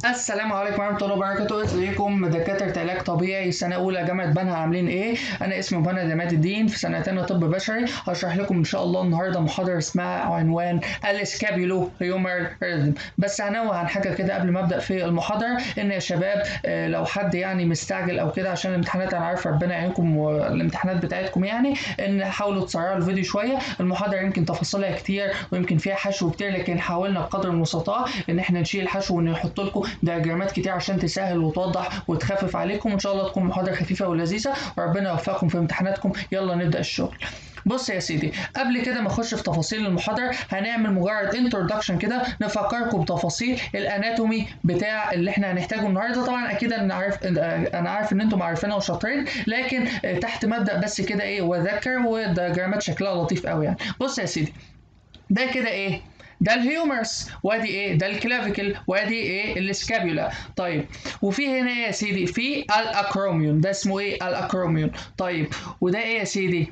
السلام عليكم ورحمة الله وبركاته، ازيكم دكاترة علاج طبيعي سنة أولى جامعة بنها عاملين إيه؟ أنا اسمي مهند عماد الدين في سنة تانية طب بشري، هشرح لكم إن شاء الله النهاردة محاضرة اسمها عنوان الاسكابيولو هيومر ريزم، بس هنوه عن حاجة كده قبل ما أبدأ في المحاضرة إن يا شباب آه، لو حد يعني مستعجل أو كده عشان الامتحانات أنا عارف ربنا يعينكم والامتحانات بتاعتكم يعني إن حاولوا تسرعوا الفيديو شوية، المحاضرة يمكن تفاصيلها كتير ويمكن فيها حشو كتير لكن حاولنا بقدر المستطاع إن إحنا نشيل الحشو ونحط لكم دياجرامات كتير عشان تسهل وتوضح وتخفف عليكم وان شاء الله تكون محاضره خفيفه ولذيذه وربنا يوفقكم في امتحاناتكم يلا نبدا الشغل بص يا سيدي قبل كده ما اخش في تفاصيل المحاضره هنعمل مجرد انترودكشن كده نفكركم بتفاصيل الاناتومي بتاع اللي احنا هنحتاجه النهارده طبعا اكيد انا عارف انا عارف ان انتم عارفينها وشاطرين لكن تحت مبدا بس كده ايه واذكر والدياجرامات شكلها لطيف قوي يعني بص يا سيدي ده كده ايه ده الهيومرس وادي ايه ده الكلافيكل وادي ايه السكابيولا طيب وفي هنا يا سيدي في الاكروميون ده اسمه ايه الاكروميون طيب وده ايه يا سيدي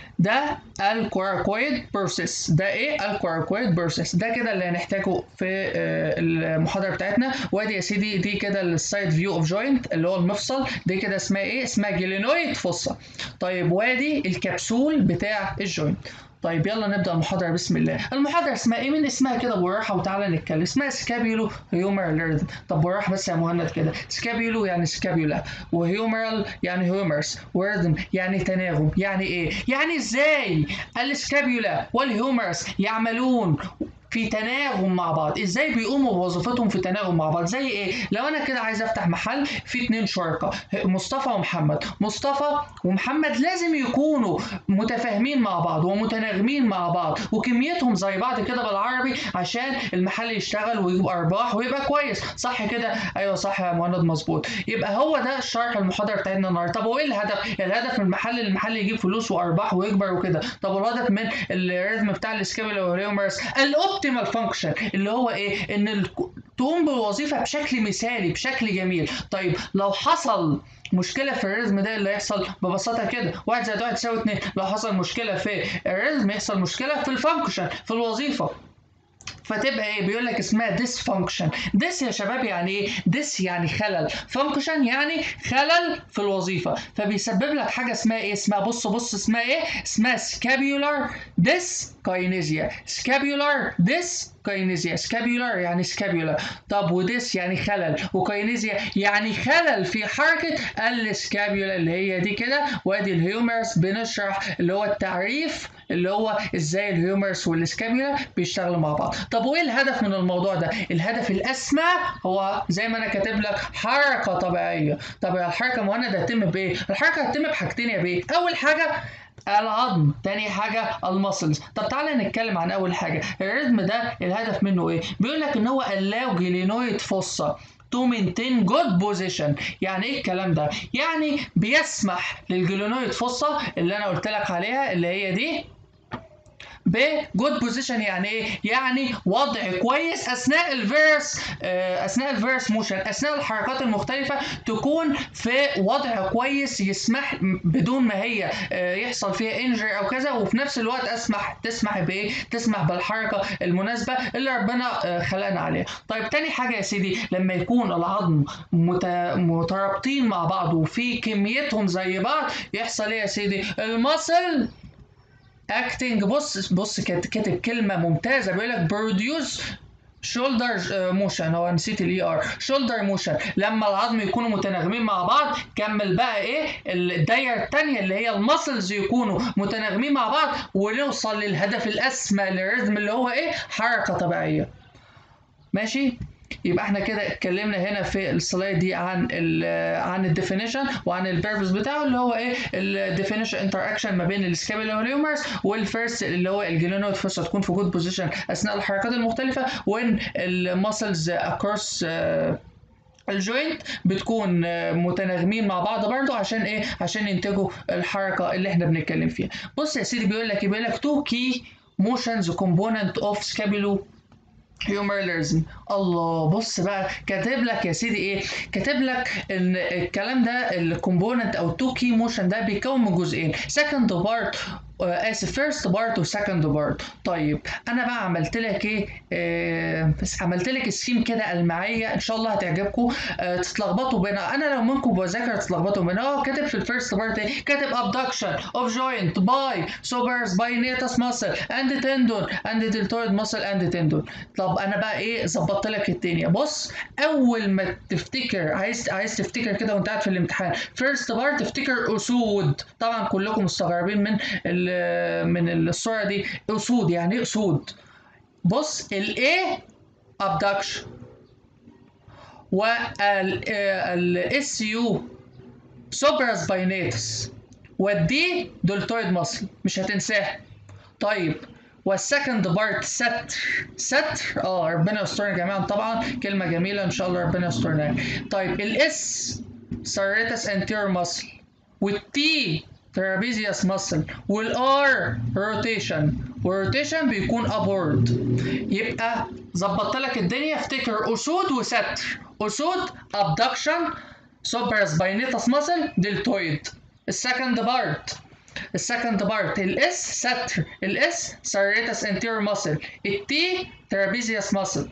ده الكوراكويد بروسيس ده ايه الكوراكويد بروسيس ده كده اللي هنحتاجه في آه، المحاضره بتاعتنا وادي يا سيدي دي كده السايد فيو اوف جوينت اللي هو المفصل دي كده اسمها ايه اسمها جيلينويد فوسا طيب وادي الكبسول بتاع الجوينت طيب يلا نبدا المحاضره بسم الله المحاضره اسمها ايه من اسمها كده بالراحه وتعالى نتكلم اسمها سكابيولو هيومرال طب بالراحه بس يا مهند كده سكابيولو يعني سكابيولا وهيومرال يعني هيومرس وريزم يعني تناغم يعني ايه يعني ازاي السكابيولا والهيومرس يعملون في تناغم مع بعض ازاي بيقوموا بوظيفتهم في تناغم مع بعض زي ايه لو انا كده عايز افتح محل في اتنين شركاء مصطفى ومحمد مصطفى ومحمد لازم يكونوا متفاهمين مع بعض ومتناغمين مع بعض وكميتهم زي بعض كده بالعربي عشان المحل يشتغل ويجيب ارباح ويبقى كويس صح كده ايوه صح يا مهند مظبوط يبقى هو ده الشرح المحاضره بتاعتنا النهارده طب وايه الهدف الهدف من المحل المحل يجيب فلوس وارباح ويكبر وكده طب والهدف من الريتم بتاع السكيبل والهيومرس الاوبتيمال فانكشن اللي هو ايه ان ال- تقوم بالوظيفه بشكل مثالي بشكل جميل طيب لو حصل مشكله في الريزم ده اللي يحصل ببساطه كده واحد زائد واحد يساوي اتنين لو حصل مشكله في الريزم يحصل مشكله في الفانكشن في الوظيفه فتبقى ايه بيقول لك اسمها ديسفانكشن ديس يا شباب يعني ايه ديس يعني خلل فانكشن يعني خلل في الوظيفه فبيسبب لك حاجه اسمها ايه اسمها بص بص اسمها ايه اسمها سكابيولار ديس كاينيزيا سكابيولار ديس كاينيزيا سكابيولار يعني سكابيولا طب وديس يعني خلل وكاينيزيا يعني خلل في حركه السكابيولا اللي هي دي كده وادي الهيومرس بنشرح اللي هو التعريف اللي هو ازاي الهيومرس والسكابيولا بيشتغلوا مع بعض طب وايه الهدف من الموضوع ده الهدف الاسمى هو زي ما انا كاتب لك حركه طبيعيه طب الحركه مهند هتتم بايه الحركه هتتم بحاجتين يا بيه اول حاجه العظم تاني حاجة المسلز طب تعالى نتكلم عن أول حاجة الريتم ده الهدف منه إيه بيقول لك إن هو allow جلينويد فوسا to maintain good position يعني ايه الكلام ده يعني بيسمح للجلينويد فوسا اللي انا قلت لك عليها اللي هي دي بجود بوزيشن يعني ايه؟ يعني وضع كويس اثناء الفيرس آه، اثناء الفيرس موشن اثناء الحركات المختلفه تكون في وضع كويس يسمح بدون ما هي آه، يحصل فيها انجري او كذا وفي نفس الوقت اسمح تسمح بايه؟ تسمح بالحركه المناسبه اللي ربنا آه، خلقنا عليها. طيب تاني حاجه يا سيدي لما يكون العظم مت- مترابطين مع بعض وفي كميتهم زي بعض يحصل ايه يا سيدي؟ المصل اكتنج بص بص كات- كاتب كلمه ممتازه بيقول لك بروديوس شولدر موشن هو نسيت الاي ار شولدر موشن لما العظم يكونوا متناغمين مع بعض كمل بقى ايه الدايره الثانيه اللي هي المسلز يكونوا متناغمين مع بعض ونوصل للهدف الاسمى للريزم اللي هو ايه حركه طبيعيه ماشي يبقى احنا كده اتكلمنا هنا في السلايد دي عن ال عن الديفينيشن وعن البيربز بتاعه اللي هو ايه الديفينيشن انتر اكشن ما بين السكابيلا والهيومرس والفيرست اللي هو الجلينويد فوسا تكون في جود بوزيشن اثناء الحركات المختلفه وان المسلز اكروس الجوينت بتكون آه، متناغمين مع بعض برضو عشان ايه عشان ينتجوا الحركه اللي احنا بنتكلم فيها بص يا سيدي بيقول لك إيه؟ بيقول لك تو كي موشنز كومبوننت اوف سكابيلو هيومرلزم الله بص بقى كاتب لك يا سيدي ايه كاتب لك ان الكلام ده الكومبوننت او التو كي موشن ده بيتكون من جزئين second part آه، اسف فيرست بارت وسكند بارت طيب انا بقى عملت لك ايه آه بس عملت لك سكيم كده المعيه ان شاء الله هتعجبكم آه تتلخبطوا بينها انا لو منكم بذاكر تتلخبطوا بينها اه كاتب في الفيرست بارت ايه كاتب ابدكشن اوف جوينت باي سوبرز باي نيتس ماسل اند تندون اند دلتويد ماسل اند تندون طب انا بقى ايه ظبطت لك الدنيا بص اول ما تفتكر عايز عايز تفتكر كده وانت قاعد في الامتحان فيرست بارت تفتكر اسود طبعا كلكم مستغربين من ال من الصوره دي اسود يعني ايه اسود بص الايه abduction والاس يو سوبراس باينيتس والدي دولتويد ماسل مش هتنساها طيب والسكند بارت ستر ستر اه ربنا يسترنا جميعا طبعا كلمه جميله ان شاء الله ربنا يسترنا طيب الاس ساريتس انتير ماسل والتي ترابيزيوس ماسل والار روتيشن والروتيشن بيكون ابورد يبقى ظبطت لك الدنيا افتكر اسود وستر اسود ابدكشن سوبرس باينيتس ماسل دلتويد السكند بارت السكند بارت الاس ستر الاس ساريتس انتير ماسل التي ترابيزيوس ماسل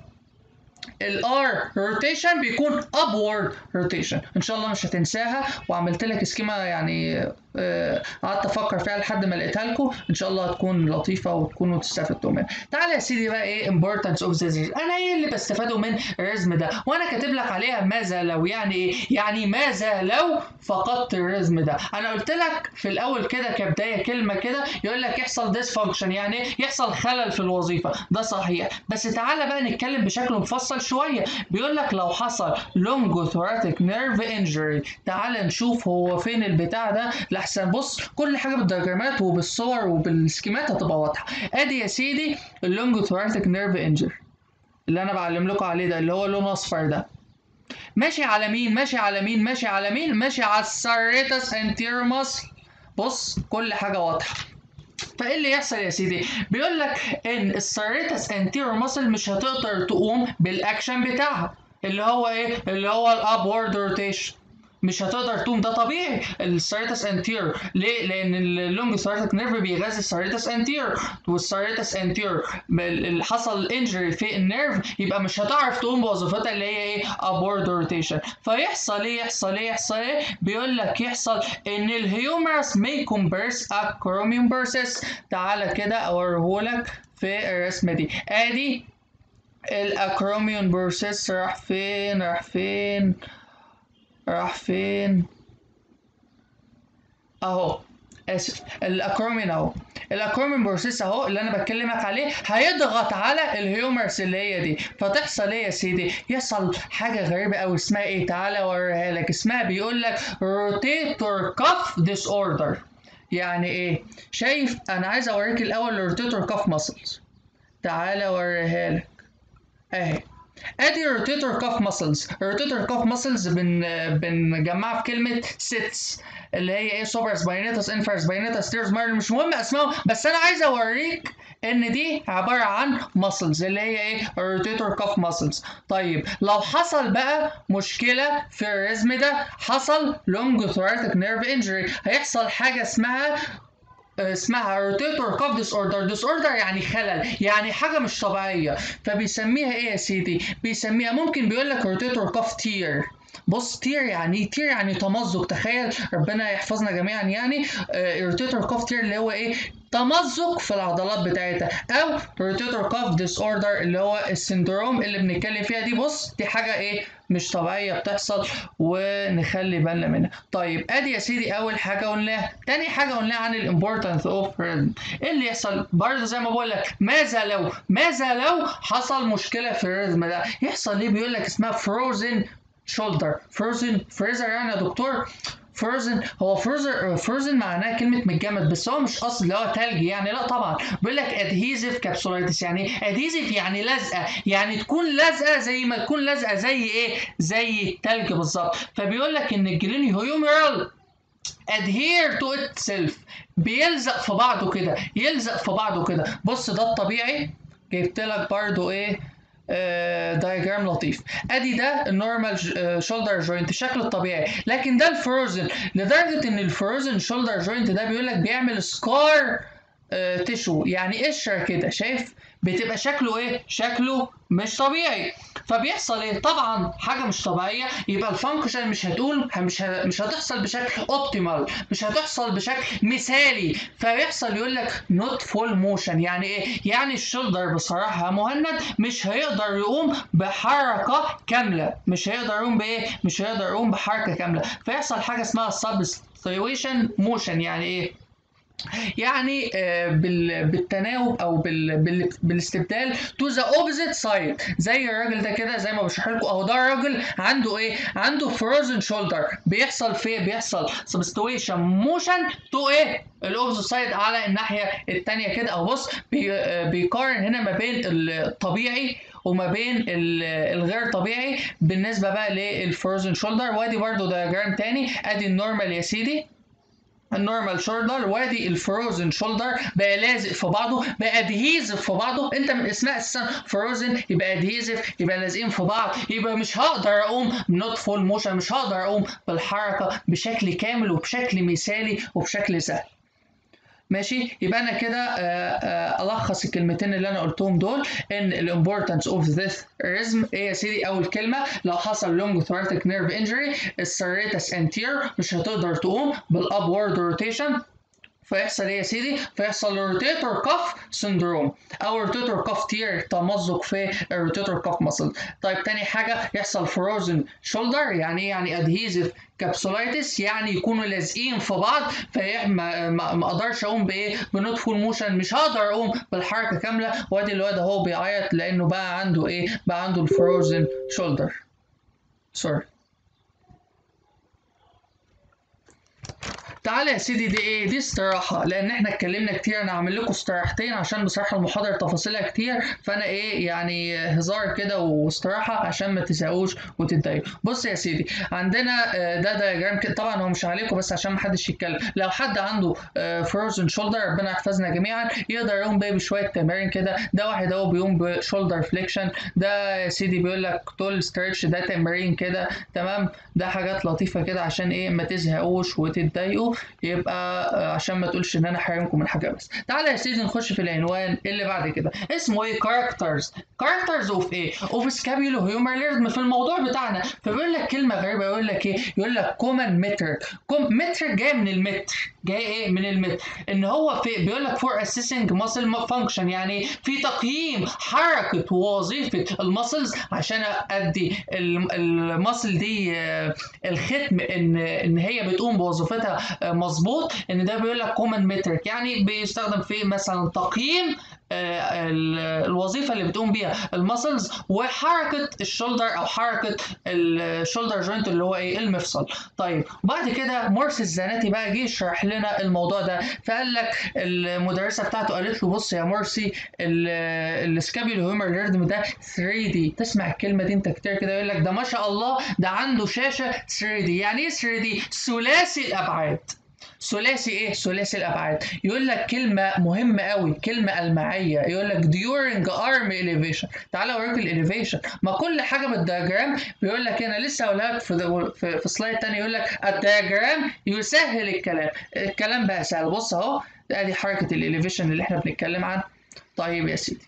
الار روتيشن بيكون ابورد روتيشن ان شاء الله مش هتنساها وعملت لك سكيما يعني قعدت افكر فيها لحد ما لقيتها لكم ان شاء الله هتكون لطيفه وتكونوا تستفدوا منها تعالى يا سيدي بقى ايه importance of this انا ايه اللي بستفاده من الرزم ده وانا كاتب لك عليها ماذا لو يعني ايه يعني ماذا لو فقدت الرزم ده انا قلت لك في الاول كده كبدايه كلمه كده يقول لك يحصل dysfunction يعني ايه يحصل خلل في الوظيفه ده صحيح بس تعالى بقى نتكلم بشكل مفصل شويه بيقول لك لو حصل long thoracic nerve injury تعالى نشوف هو فين البتاع ده لحسن بص كل حاجه بالدياجرامات وبالصور وبالسكيمات هتبقى واضحه ادي يا سيدي اللونج ثوراتيك نيرف انجر اللي انا بعلم لكم عليه ده اللي هو لونه اصفر ده ماشي على مين ماشي على مين ماشي على مين ماشي على الساريتس انتير ماسل بص كل حاجه واضحه فايه اللي يحصل يا سيدي بيقول لك ان الساريتس انتير ماسل مش هتقدر تقوم بالاكشن بتاعها اللي هو ايه اللي هو الابورد روتيشن مش هتقدر تقوم ده طبيعي الساريتس انتير ليه لان اللونج ساريتك نيرف بيغذي الساريتس انتير والساريتس انتير اللي حصل انجري في النيرف يبقى مش هتعرف تقوم بوظيفتها اللي هي ايه ابورد روتيشن فيحصل ايه يحصل ايه يحصل ايه بيقول لك يحصل ان الهيومرس may converse acromion bursts تعالى كده اوريهولك في الرسمه دي ادي الاكروميون بورسيس راح فين راح فين راح فين اهو اسف الاكرومين اهو الاكرومين بروسيس اهو اللي انا بكلمك عليه هيضغط على الهيومرس اللي هي دي فتحصل ايه يا سيدي يحصل حاجه غريبه قوي اسمها ايه تعالى اوريها لك اسمها بيقول لك روتيتور كاف ديس اوردر يعني ايه شايف انا عايز اوريك الاول الروتيتور كاف ماسلز تعالى اوريها لك اهي ادي روتيتور كاف ماسلز الروتيتور كاف ماسلز بن بنجمعها في كلمه سيتس اللي هي ايه سوبرس باينيتس انفرس باينيتس تيرز مارل مش مهم اسمائهم بس انا عايز اوريك ان دي عباره عن ماسلز اللي هي ايه الروتيتور كاف ماسلز طيب لو حصل بقى مشكله في الرزم ده حصل لونج ثوراتيك نيرف انجري هيحصل حاجه اسمها اسمها روتيتور كاف ديس اوردر ديس اوردر يعني خلل يعني حاجه مش طبيعيه فبيسميها ايه يا سيدي بيسميها ممكن بيقول لك روتيتور كاف تير بص تير يعني ايه تير يعني تمزق تخيل ربنا يحفظنا جميعا يعني روتيتور كاف تير اللي هو ايه تمزق في العضلات بتاعتها او روتيتور كاف ديس اوردر اللي هو السندروم اللي بنتكلم فيها دي بص دي حاجه ايه مش طبيعيه بتحصل ونخلي بالنا منها طيب ادي يا سيدي اول حاجه قلناها تاني حاجه قلناها عن الامبورتنس اوف ايه اللي يحصل برضه زي ما بقول لك ماذا لو ماذا لو حصل مشكله في الرزم ده يحصل ليه بيقول لك اسمها فروزن شولدر فروزن فريزر يعني يا دكتور فروزن هو فروزر فروزن معناه كلمه متجمد بس هو مش قصد اللي هو تلج يعني لا طبعا بيقول لك ادهيزيف كابسولايتس يعني ادهيزيف يعني لازقه يعني تكون لازقه زي ما تكون لازقه زي ايه زي التلج بالظبط فبيقول لك ان الجليني هيومرال adhere to itself بيلزق في بعضه كده يلزق في بعضه كده بص ده الطبيعي جبت لك برضو ايه دايجرام لطيف ادي ده النورمال شولدر جوينت الشكل الطبيعي لكن ده الفروزن لدرجه ان الفروزن شولدر جوينت ده بيقول لك بيعمل سكار تشو يعني قشره كده شايف بتبقى شكله ايه شكله مش طبيعي فبيحصل ايه طبعا حاجه مش طبيعيه يبقى الفانكشن مش هتقول مش ه- مش هتحصل بشكل اوبتيمال مش هتحصل بشكل مثالي فيحصل يقول لك نوت فول موشن يعني ايه يعني الشولدر بصراحه يا مهند مش هيقدر يقوم بحركه كامله مش هيقدر يقوم بايه مش هيقدر يقوم بحركه كامله فيحصل حاجه اسمها سبستيويشن موشن يعني ايه يعني آه، بال- بالتناوب او بال- بال- بالاستبدال تو ذا اوبزيت سايد زي الراجل ده كده زي ما بشرح لكم اهو ده الراجل عنده ايه عنده فروزن شولدر بيحصل في بيحصل سبستويشن موشن تو ايه الاوبزيت سايد على الناحيه الثانيه كده اهو بص بي- آه، بيقارن هنا ما بين الطبيعي وما بين ال- الغير طبيعي بالنسبه بقى للفروزن شولدر وادي برضو دياجرام تاني ادي النورمال يا سيدي النورمال شولدر وادي الفروزن شولدر بقى لازق في بعضه بقى ادهيزف في بعضه انت من اسمها اساسا فروزن يبقى ادهيزف يبقى لازقين في بعض يبقى مش هقدر اقوم نوت فول موشن مش هقدر اقوم بالحركه بشكل كامل وبشكل مثالي وبشكل سهل ماشي يبقى انا كده آه، آه، الخص الكلمتين اللي انا قلتهم دول ان الامبورتنس اوف ذس ريزم ايه يا سيدي اول كلمه لو حصل لونج ثوراتيك نيرف انجري السريتس انتير مش هتقدر تقوم بالابورد روتيشن فيحصل ايه يا سيدي؟ فيحصل روتيتور كاف سندروم او روتيتور كاف تير تمزق في الروتيتور كاف ماسل. طيب تاني حاجه يحصل فروزن شولدر يعني ايه؟ يعني ادهيزيف كابسولايتس يعني يكونوا لازقين في بعض فما ما ما اقدرش اقوم بايه؟ بنوت فول موشن مش هقدر اقوم بالحركه كامله وادي الواد اهو بيعيط لانه بقى عنده ايه؟ بقى عنده الفروزن شولدر. سوري. تعالى يا سيدي دي ايه دي استراحة لان احنا اتكلمنا كتير انا هعمل لكم استراحتين عشان بصراحة المحاضرة تفاصيلها كتير فانا ايه يعني هزار كده واستراحة عشان ما تزهقوش وتتضايقوا بص يا سيدي عندنا آه، ده دياجرام كده طبعا هو مش عليكم بس عشان ما حدش يتكلم لو حد عنده فروزن شولدر ربنا يحفظنا جميعا يقدر يقوم بيه بشوية تمارين كده ده واحد اهو بيقوم بشولدر فليكشن ده يا سيدي بيقول لك تول ستريتش ده تمارين كده تمام ده حاجات لطيفة كده عشان ايه ما تزهقوش وتتضايقوا يبقى آه، عشان ما تقولش ان انا حارمكم من حاجه بس تعالى يا سيدي نخش في العنوان اللي بعد كده اسمه ايه كاركترز كاركترز اوف ايه اوف سكابيولو هيومرليزم في الموضوع بتاعنا فبيقول لك كلمه غريبه يقول لك ايه يقول لك كومن متر كوم متر جاي من المتر جاي ايه من المتر ان هو في بيقول لك فور اسيسنج ماسل فانكشن يعني في تقييم حركه ووظيفه الماسلز عشان ادي الماسل دي آه، الختم ان ان هي بتقوم بوظيفتها آه، مظبوط ان ده بيقول لك كومن مترك يعني بيستخدم في مثلا تقييم آه، ال- الوظيفه اللي بتقوم بيها المسلز وحركه الشولدر او حركه الشولدر جوينت اللي هو ايه المفصل طيب بعد كده مورس الزناتي بقى جه يشرح لنا الموضوع ده فقال لك المدرسه بتاعته قالت له بص يا مورسي السكابيولو هيومر ريردم ده 3 دي تسمع الكلمه دي انت كتير كده يقول لك ده ما شاء الله ده عنده شاشه 3 دي يعني ايه 3 دي ثلاثي الابعاد ثلاثي ايه ثلاثي الابعاد يقول لك كلمه مهمه قوي كلمه المعيه يقول لك during arm elevation تعالى اوريك الاليفيشن ما كل حاجه بالدياجرام بيقول لك انا لسه هقولها لك في في, في سلايد تاني يقول لك الدياجرام يسهل الكلام الكلام بقى سهل بص اهو ادي حركه الاليفيشن اللي احنا بنتكلم عنها طيب يا سيدي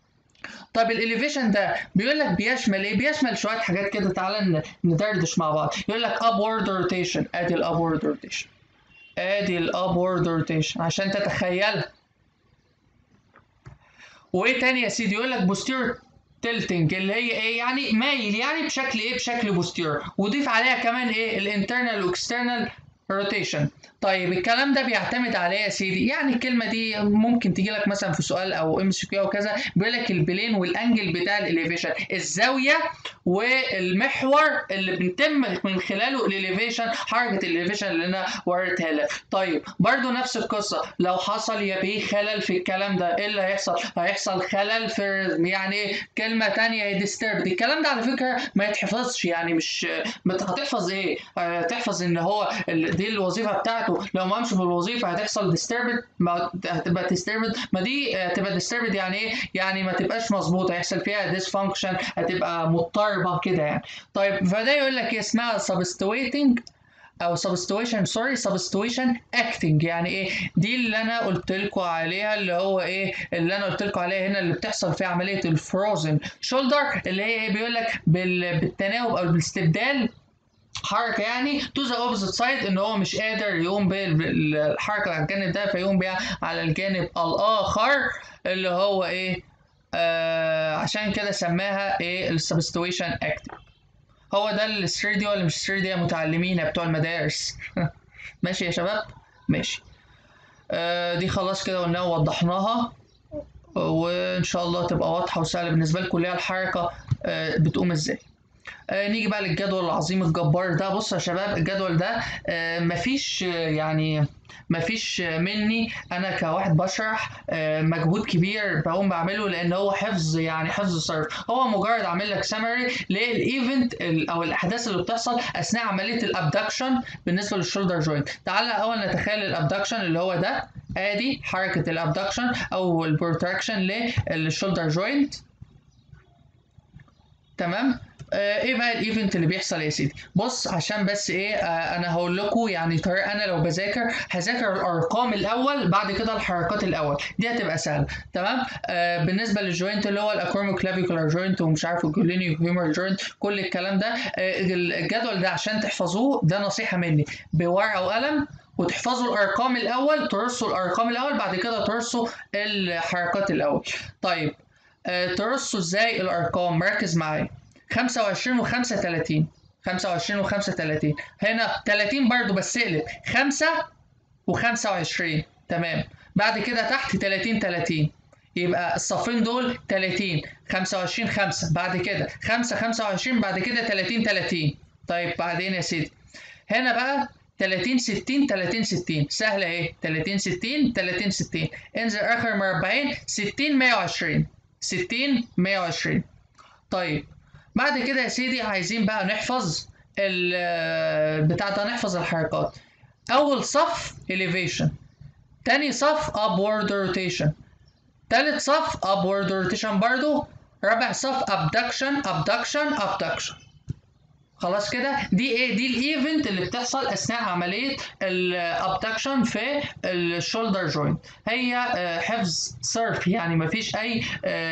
طب الاليفيشن ده بيقول لك بيشمل ايه؟ بيشمل شويه حاجات كده تعالى ن- ندردش مع بعض يقول لك upward rotation ادي الابورد روتيشن ادي الابورد روتيشن عشان تتخيلها وايه تاني يا سيدي يقول لك بوستير تلتنج اللي هي ايه يعني مايل يعني بشكل ايه بشكل بوستير وضيف عليها كمان ايه الانترنال واكسترنال روتيشن طيب الكلام ده بيعتمد على ايه يا سيدي يعني الكلمه دي ممكن تيجي لك مثلا في سؤال او ام سي كيو او كذا بيقول لك البلين والانجل بتاع الاليفيشن الزاويه والمحور اللي بيتم من خلاله الاليفيشن حركه الاليفيشن اللي انا وريتها لك طيب برضو نفس القصه لو حصل يا بيه خلل في الكلام ده ايه اللي هيحصل هيحصل خلل في الريزم يعني ايه كلمه تانية هي disturbed الكلام ده على فكره ما يتحفظش يعني مش ما ت- هتحفظ ايه هتحفظ ان هو ال- دي الوظيفه بتاعته لو ما قامش بالوظيفه هتحصل disturbed ما هتبقى disturbed ما دي هتبقى disturbed يعني ايه يعني ما تبقاش مظبوطه هيحصل فيها dysfunction هتبقى مضطربه كده يعني طيب فده يقول لك إيه اسمها substituting او سبستويشن سوري سبستويشن اكتنج يعني ايه دي اللي انا قلت لكم عليها اللي هو ايه اللي انا قلت لكم عليها هنا اللي بتحصل في عمليه الفروزن شولدر اللي هي ايه بيقول لك بال... بالتناوب او بالاستبدال حركه يعني تو ذا اوبزيت سايد ان هو مش قادر يقوم بالحركه على الجانب ده فيقوم بيها على الجانب الاخر اللي هو ايه آه عشان كده سماها ايه السبستويشن اكتنج هو ده ال 3 دي ولا مش 3 دي يا متعلمين يا بتوع المدارس ماشي يا شباب ماشي آه دي خلاص كده قلناها ووضحناها وان شاء الله تبقى واضحه وسهله بالنسبه لكم اللي هي الحركه آه بتقوم ازاي آه نيجي بقى للجدول العظيم الجبار ده بصوا يا شباب الجدول ده آه مفيش آه يعني مفيش مني انا كواحد بشرح مجهود كبير بقوم بعمله لان هو حفظ يعني حفظ صرف هو مجرد عامل لك سمري للايفنت او الاحداث اللي بتحصل اثناء عمليه الابدكشن بالنسبه للشولدر جوينت تعالى اول نتخيل الابدكشن اللي هو ده ادي حركه الابدكشن او البروتراكشن للشولدر جوينت تمام ايه بقى الايفنت اللي بيحصل يا سيدي بص عشان بس ايه آه انا هقول لكم يعني طريقه انا لو بذاكر هذاكر الارقام الاول بعد كده الحركات الاول دي هتبقى سهله تمام آه بالنسبه للجوينت اللي هو الاكرومو كلافيكولار جوينت ومش عارف الجولينيو هيومر جوينت كل الكلام ده آه الجدول ده عشان تحفظوه ده نصيحه مني بورقه وقلم وتحفظوا الارقام الاول ترصوا الارقام الاول بعد كده ترصوا الحركات الاول طيب آه ترصوا ازاي الارقام مركز معايا 25 و 35 25 و 35 هنا 30 برضو بس اقلب 5 و 25 تمام بعد كده تحت 30 30 يبقى الصفين دول 30 25 5 بعد كده 5 25 بعد كده 30 30 طيب بعدين يا سيدي هنا بقى 30 60 30 60 سهله ايه 30 60 30 60 انزل اخر مربعين 60 120 60 120 طيب بعد كده يا سيدي عايزين بقى نحفظ بتاع ده نحفظ الحركات اول صف elevation تاني صف upward rotation تالت صف upward rotation برضو رابع صف abduction abduction abduction خلاص كده دي ايه دي الايفنت اللي بتحصل اثناء عمليه الابدكشن في الشولدر جوينت هي حفظ صرف يعني مفيش اي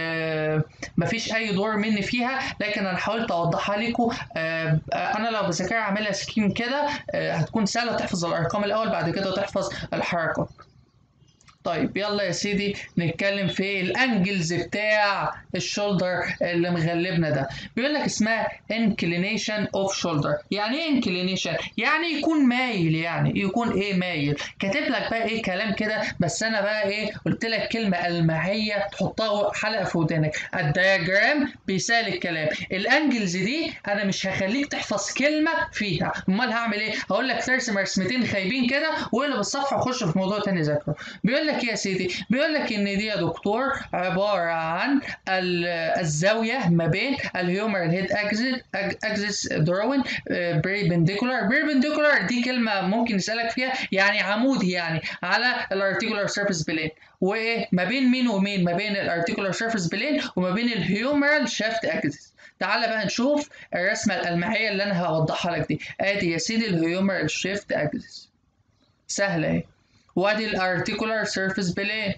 مفيش اي دور مني فيها لكن انا حاولت اوضحها لكم انا لو بذاكرها اعملها سكيم كده هتكون سهله تحفظ الارقام الاول بعد كده تحفظ الحركات طيب يلا يا سيدي نتكلم في الانجلز بتاع الشولدر اللي مغلبنا ده بيقول لك اسمها inclination of shoulder يعني ايه inclination يعني يكون مايل يعني يكون ايه مايل كاتب لك بقى ايه كلام كده بس انا بقى ايه قلت لك كلمه المعيه تحطها حلقه في ودانك الدياجرام بيسال الكلام الانجلز دي انا مش هخليك تحفظ كلمه فيها امال هعمل ايه هقول لك ترسم رسمتين خايبين كده واقلب الصفحه وخش في موضوع تاني ذاكره بيقول لك ايه يا سيدي بيقول لك ان دي يا دكتور عباره عن الزاويه ما بين الهيومر هيد اكسس دروين بريبنديكولار بريبنديكولار دي كلمه ممكن يسالك فيها يعني عمودي يعني على الارتيكولار سيرفيس بلين وايه ما بين مين ومين ما بين الارتيكولار سيرفيس بلين وما بين الهيومرال شافت اكسس تعالى بقى نشوف الرسمه الالمعيه اللي انا هوضحها لك دي ادي يا سيدي الهيومرال شيفت اكسس سهله اهي وادي الارتيكولار سيرفيس بلين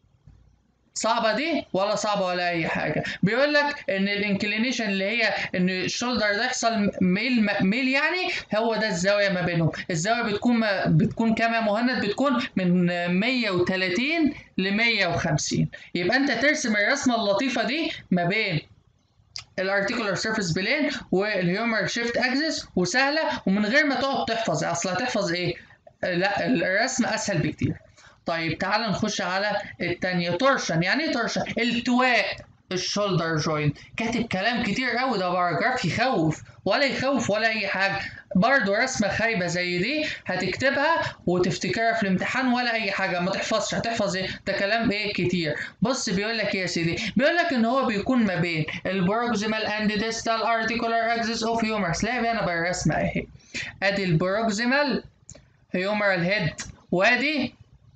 صعبه دي ولا صعبه ولا اي حاجه بيقول لك ان الانكلينيشن اللي هي ان الشولدر ده يحصل ميل ميل يعني هو ده الزاويه ما بينهم الزاويه بتكون ما بتكون كام يا مهند بتكون من 130 ل 150 يبقى انت ترسم الرسمه اللطيفه دي ما بين الارتيكولار سيرفيس بلين والهيومر شيفت اكسس وسهله ومن غير ما تقعد تحفظ اصل هتحفظ ايه لا الرسم اسهل بكتير طيب تعال نخش على التانية تورشن يعني ايه تورشن التواء الشولدر جوينت كاتب كلام كتير قوي ده باراجراف يخوف ولا يخوف ولا اي حاجه برضه رسمه خايبه زي دي هتكتبها وتفتكرها في الامتحان ولا اي حاجه ما تحفظش هتحفظ ايه ده كلام ايه كتير بص بيقول لك ايه يا سيدي بيقول لك ان هو بيكون ما بين البروكسيمال اند ديستال ارتيكولار اكسس اوف هيومرس لا انا بالرسمه اهي ادي البروكسيمال هيومرال هيد وادي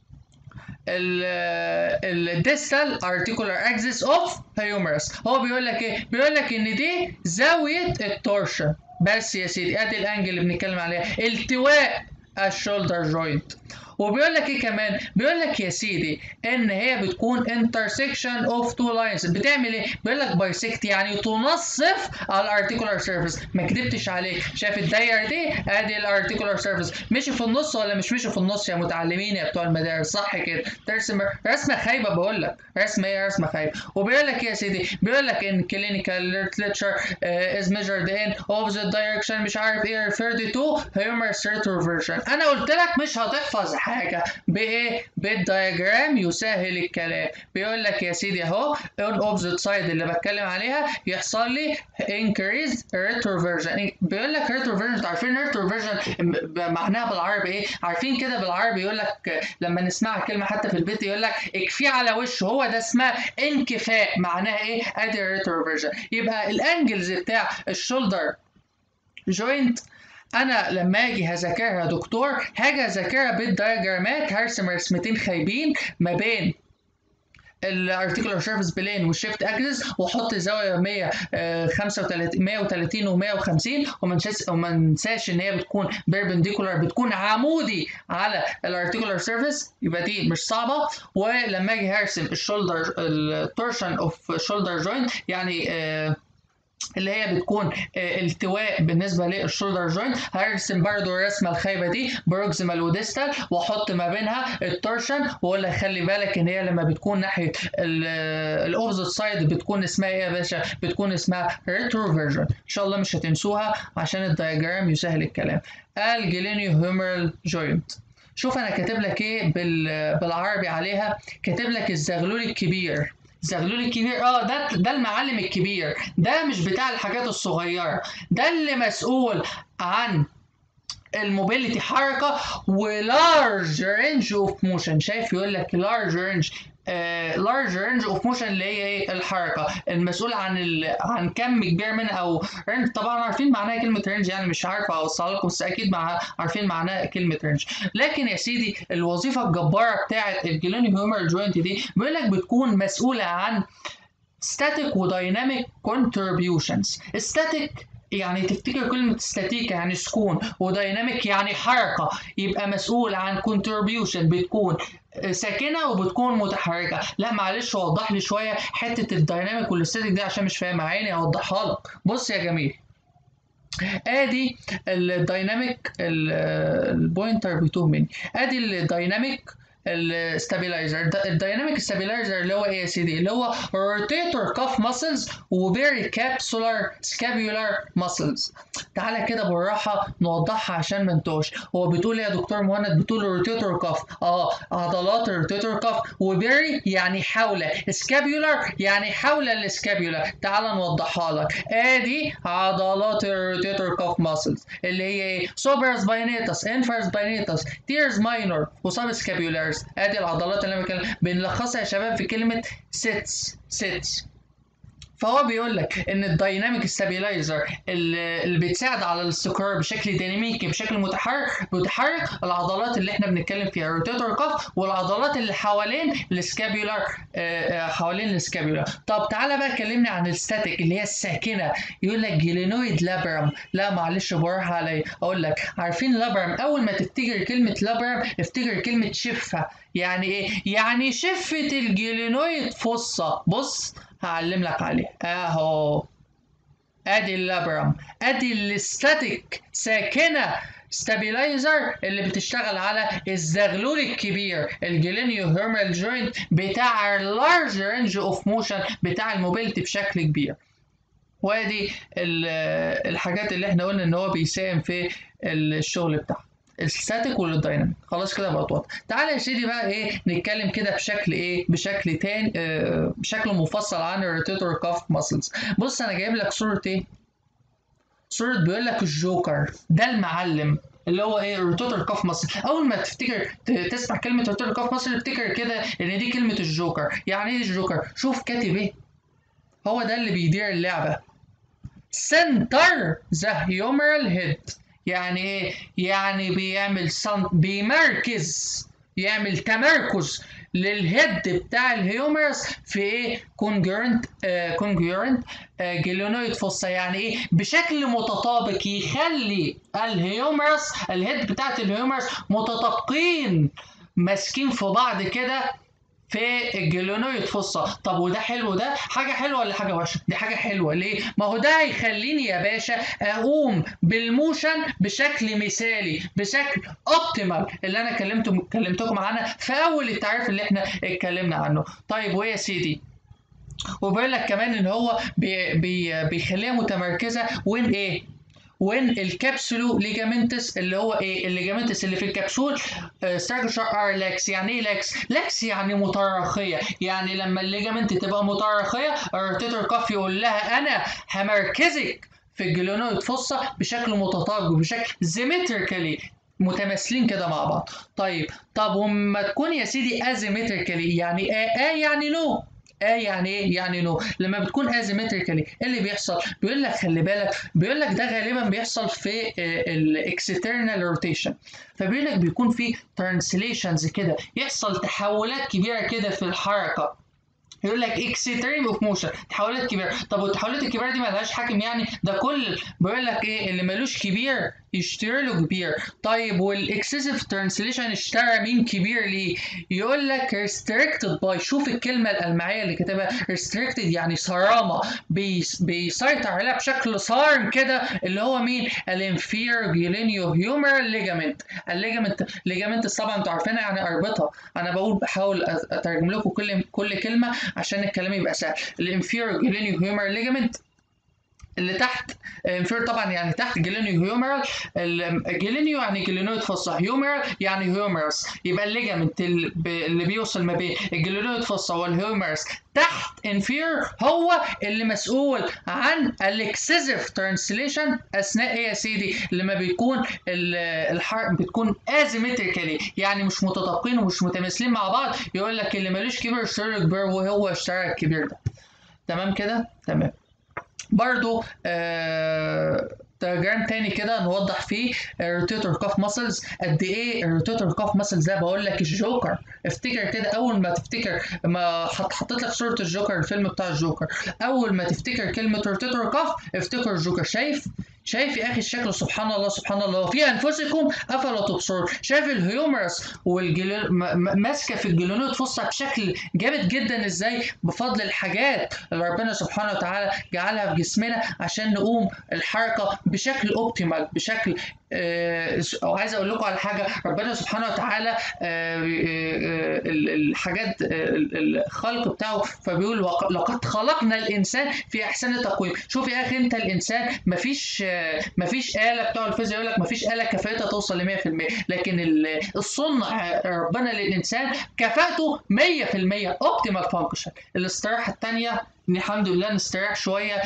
الديستال ارتيكولار اكسس اوف هيومرس هو بيقول لك ايه بيقول لك ان دي زاويه التورشن بس يا سيدي ادي الانجل اللي بنتكلم عليها التواء الشولدر جوينت وبيقول لك ايه كمان بيقول لك يا سيدي ان هي بتكون intersection of two lines بتعمل ايه بيقول لك bisect يعني تنصف الارتيكولار سيرفيس ما كدبتش عليك شايف الدايره دي ادي الارتيكولار سيرفيس مشي في النص ولا مش مشي في النص يا متعلمين يا بتوع المدارس صح كده ترسم رسمه خايبه بقول لك رسمه ايه رسمه خايبه وبيقول لك ايه يا سيدي بيقول لك ان clinical literature uh, is measured in opposite direction مش عارف ايه referred to humerus retroversion انا قلت لك مش هتحفظ حاجه بايه بالدياجرام يسهل الكلام بيقول لك يا سيدي اهو on opposite side اللي بتكلم عليها يحصل لي increase retroversion بيقول لك retroversion انتوا عارفين retroversion معناها بالعربي ايه عارفين كده بالعربي يقول لك لما نسمع كلمه حتى في البيت يقول لك اكفي على وشه هو ده اسمها انكفاء معناها ايه ادي retroversion يبقى الانجلز بتاع الشولدر جوينت انا لما اجي هذاكرها يا دكتور هاجي اذاكرها بالدياجرامات هرسم رسمتين خايبين ما بين الارتيكولار سيرفيس بلين والشيفت اكسس واحط زاويه 135 130 و150 وما ننساش وما ننساش ان هي بتكون بيربنديكولار بتكون عمودي على الارتيكولار سيرفيس يبقى دي مش صعبه ولما اجي هرسم الشولدر التورشن اوف شولدر جوينت يعني آه اللي هي بتكون التواء بالنسبه للشولدر جوينت هرسم برضو الرسمه الخايبه دي بروكسيمال وديستال واحط ما بينها التورشن واقول لك خلي بالك ان هي لما بتكون ناحيه الاوبزيت سايد بتكون اسمها ايه يا باشا بتكون اسمها ريتروفيرجن ان شاء الله مش هتنسوها عشان الدياجرام يسهل الكلام الجلينيو هيومرال جوينت شوف انا كاتب لك ايه بالعربي عليها كاتب لك الزغلول الكبير الزغلول الكبير اه ده ده المعلم الكبير ده مش بتاع الحاجات الصغيره ده اللي مسؤول عن الموبيليتي حركه ولارج رينج اوف موشن شايف يقول لك لارج رينج لارج رينج اوف موشن اللي هي ايه الحركه المسؤول عن ال... عن كم كبير من او رينج طبعا عارفين معناها كلمه رينج يعني مش عارف اوصل لكم بس اكيد مع... عارفين معناها كلمه رينج لكن يا سيدي الوظيفه الجباره بتاعه الجلوني هيومر جوينت دي بيقول لك بتكون مسؤوله عن static ودايناميك contributions static يعني تفتكر كلمة استاتيكا يعني سكون ودايناميك يعني حركة يبقى مسؤول عن contribution بتكون ساكنة وبتكون متحركة لا معلش وضح لي شوية حتة الدايناميك والاستاتيك دي عشان مش فاهم عيني اوضحها لك بص يا جميل ادي الدايناميك البوينتر بيتوه مني ادي الدايناميك الستابيلايزر الدايناميك ستابيلايزر اللي هو ايه يا سيدي اللي هو روتيتور كاف ماسلز وبيري كابسولار سكابيولار ماسلز تعالى كده بالراحه نوضحها عشان ما نتوهش هو بتقول يا دكتور مهند بتقول روتيتور كاف اه عضلات الروتيتور كاف وبيري يعني حول سكابيولار يعني حول السكابيولا تعالى نوضحها لك ادي عضلات الروتيتور كاف ماسلز اللي هي ايه سوبر سباينيتس انفر سباينيتس تيرز ماينور وسب سكابيولارز ادي العضلات اللي انا بتكلم بنلخصها يا شباب في كلمه سيتس سيتس فهو بيقول لك ان الدايناميك ستابيلايزر اللي بتساعد على الاستقرار بشكل ديناميكي بشكل متحرك متحرك العضلات اللي احنا بنتكلم فيها روتيتور كاف والعضلات اللي حوالين السكابيولار حوالين السكابيولار طب تعالى بقى كلمني عن الستاتيك اللي هي الساكنه يقول لك جيلينويد لابرم لا معلش بروح علي اقول لك عارفين لابرم اول ما تفتكر كلمه لابرم افتكر كلمه شفه يعني ايه يعني شفه الجيلينويد فصه بص هعلم لك عليه اهو ادي اللابرم ادي الاستاتيك ساكنه ستابيلايزر اللي بتشتغل على الزغلول الكبير الجلينيو هيرمال جوينت بتاع اللارج رينج اوف موشن بتاع الموبيلتي بشكل كبير وادي الحاجات اللي احنا قلنا ان هو بيساهم في الشغل بتاعها الستاتيك والدايناميك خلاص كده بقت واضحه تعالى يا سيدي بقى ايه نتكلم كده بشكل ايه بشكل تاني آه بشكل مفصل عن الروتيتور كاف ماسلز بص انا جايب لك صوره ايه صوره بيقول لك الجوكر ده المعلم اللي هو ايه الروتيتور كاف ماسل اول ما تفتكر تسمع كلمه روتيتور كاف ماسل افتكر كده ان دي كلمه الجوكر يعني ايه الجوكر شوف كاتب ايه هو ده اللي بيدير اللعبه سنتر ذا هيومرال هيد يعني ايه؟ يعني بيعمل صن... بيمركز يعمل تمركز للهيد بتاع الهيومرس في ايه كونجرنت آه كونجرنت آه جلينويد فوسا يعني ايه بشكل متطابق يخلي الهيومرس الهيد بتاعت الهيومرس متطابقين ماسكين في بعض كده في الجلونويد فصة طب وده حلو ده حاجة حلوة ولا حاجة وحشة دي حاجة حلوة ليه ما هو ده هيخليني يا باشا اقوم بالموشن بشكل مثالي بشكل اوبتيمال اللي انا كلمت كلمتكم عنها في اول التعريف اللي احنا اتكلمنا عنه طيب وايه يا سيدي وبيقول لك كمان ان هو بي بي بيخليها متمركزه وين ايه وين الكبسولو ليجامنتس اللي هو ايه الليجامنتس اللي في الكبسول ستراكشر ار لاكس يعني ايه لاكس لاكس يعني متراخيه يعني لما الليجامنت تبقى متراخيه الروتيتور كاف يقول لها انا همركزك في الجلونويد فصة بشكل متطابق بشكل زيمتريكالي متماثلين كده مع بعض طيب طب وما تكون يا سيدي ازيمتريكالي يعني اه اه يعني نو اه يعني ايه؟ يعني نو لما بتكون ازيمتريكالي ايه اللي بيحصل؟ بيقول لك خلي بالك بيقول لك ده غالبا بيحصل في الاكسترنال روتيشن فبيقول لك بيكون في ترانسليشنز كده يحصل تحولات كبيره كده في الحركه يقول لك اكستريم اوف موشن تحولات كبيره طب والتحولات الكبيره دي مالهاش حاكم يعني ده كل بيقول لك ايه اللي ملوش كبير يشتري له كبير طيب والاكسسيف ترانسليشن اشترى مين كبير ليه يقول لك ريستريكتد باي شوف الكلمه الالمعيه اللي كاتبها ريستريكتد يعني صرامه بيس بيسيطر عليها بشكل صارم كده اللي هو مين الانفير جيلينيو هيومر ليجامنت الليجامنت ليجامنت طبعا انتوا عارفينها يعني اربطها انا بقول بحاول اترجم لكم كل كل كلمه عشان الكلام يبقى سهل الانفير جيلينيو هيومر ليجامنت اللي تحت انفير طبعا يعني تحت جلينيو هيومرال جلينيو يعني جلينويد فصة هيومرال يعني هيومرس يبقى الليجامنت اللي بيوصل ما بين الجلينويد فصة والهيومرس تحت انفير هو اللي مسؤول عن الاكسسيف ترانسليشن اثناء ايه يا سيدي لما بيكون الحرق بتكون ازيمتريكالي يعني مش متطابقين ومش متماثلين مع بعض يقول لك اللي ملوش كبير اشترى كبير وهو اشترى الكبير ده تمام كده تمام برضو آه دياجرام تاني كده نوضح فيه الروتيتور كاف ماسلز قد ايه الروتيتور كاف ماسلز ده بقول لك الجوكر افتكر كده اول ما تفتكر ما حطيت لك صوره الجوكر الفيلم بتاع الجوكر اول ما تفتكر كلمه روتيتور كاف افتكر الجوكر شايف شايف يا اخي الشكل سبحان الله سبحان الله وفي انفسكم افلا تبصرون شايف الهيومرس والجل ماسكه في الجلونوت فصة بشكل جامد جدا ازاي بفضل الحاجات اللي ربنا سبحانه وتعالى جعلها في جسمنا عشان نقوم الحركه بشكل اوبتيمال بشكل آه وعايز اقول لكم على حاجه ربنا سبحانه وتعالى آه آه الحاجات الخلق بتاعه فبيقول لقد خلقنا الانسان في احسن تقويم شوف يا اخي انت الانسان مفيش مفيش آلة بتوع الفيزياء يقول لك مفيش آلة كفاءتها توصل ل 100% لكن الصنع ربنا للإنسان كفاءته 100% اوبتيمال فانكشن الاستراحة الثانية الحمد لله نستريح شويه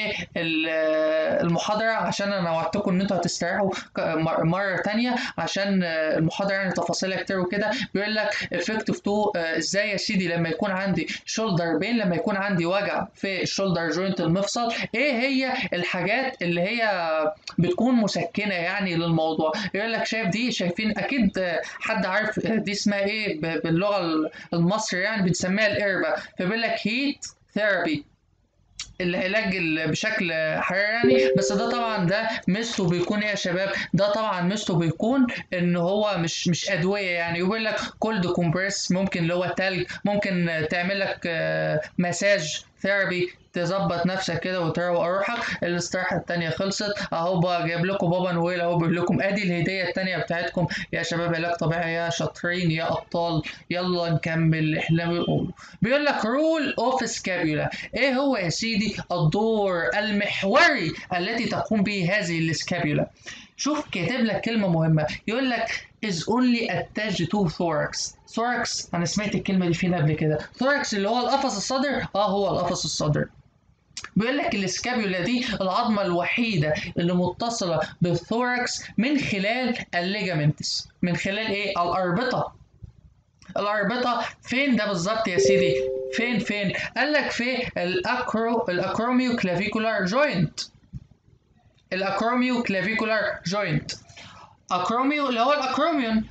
للمحاضره عشان انا وعدتكم ان انتوا هتستريحوا مره تانية عشان المحاضره يعني تفاصيلها كتير وكده بيقول لك افكتيف تو ازاي يا سيدي لما يكون عندي شولدر بين لما يكون عندي وجع في الشولدر جوينت المفصل ايه هي الحاجات اللي هي بتكون مسكنه يعني للموضوع يقول لك شايف دي شايفين اكيد حد عارف دي اسمها ايه باللغه المصري يعني بنسميها القربه فبيقول لك هيت ثيرابي العلاج بشكل حراري يعني بس ده طبعا ده ميزته بيكون ايه يا شباب ده طبعا ميزته بيكون ان هو مش مش ادويه يعني يقول لك كولد كومبريس ممكن اللي هو تلج ممكن تعمل لك مساج ثيرابي تظبط نفسك كده وتروق روحك الاستراحه التانية خلصت اهو بقى جايب لكم بابا نويل اهو بيقول لكم ادي الهديه التانية بتاعتكم يا شباب علاج طبيعي يا شاطرين يا ابطال يلا نكمل اللي احنا بنقوله بيقول لك رول اوف سكابيولا ايه هو يا سيدي الدور المحوري التي تقوم به هذه السكابيولا شوف كاتب لك كلمه مهمه يقول لك is only attached to thorax thorax انا سمعت الكلمه دي فين قبل كده thorax اللي هو القفص الصدر اه هو القفص الصدر بيقول لك الاسكابيولا دي العظمة الوحيدة اللي متصلة بالثوركس من خلال الليجامنتس من خلال ايه؟ الأربطة الأربطة فين ده بالظبط يا سيدي؟ فين فين؟ قال لك في الأكرو الأكروميو كلافيكولار جوينت الأكروميو كلافيكولار جوينت اكروميو اللي هو الاكروميون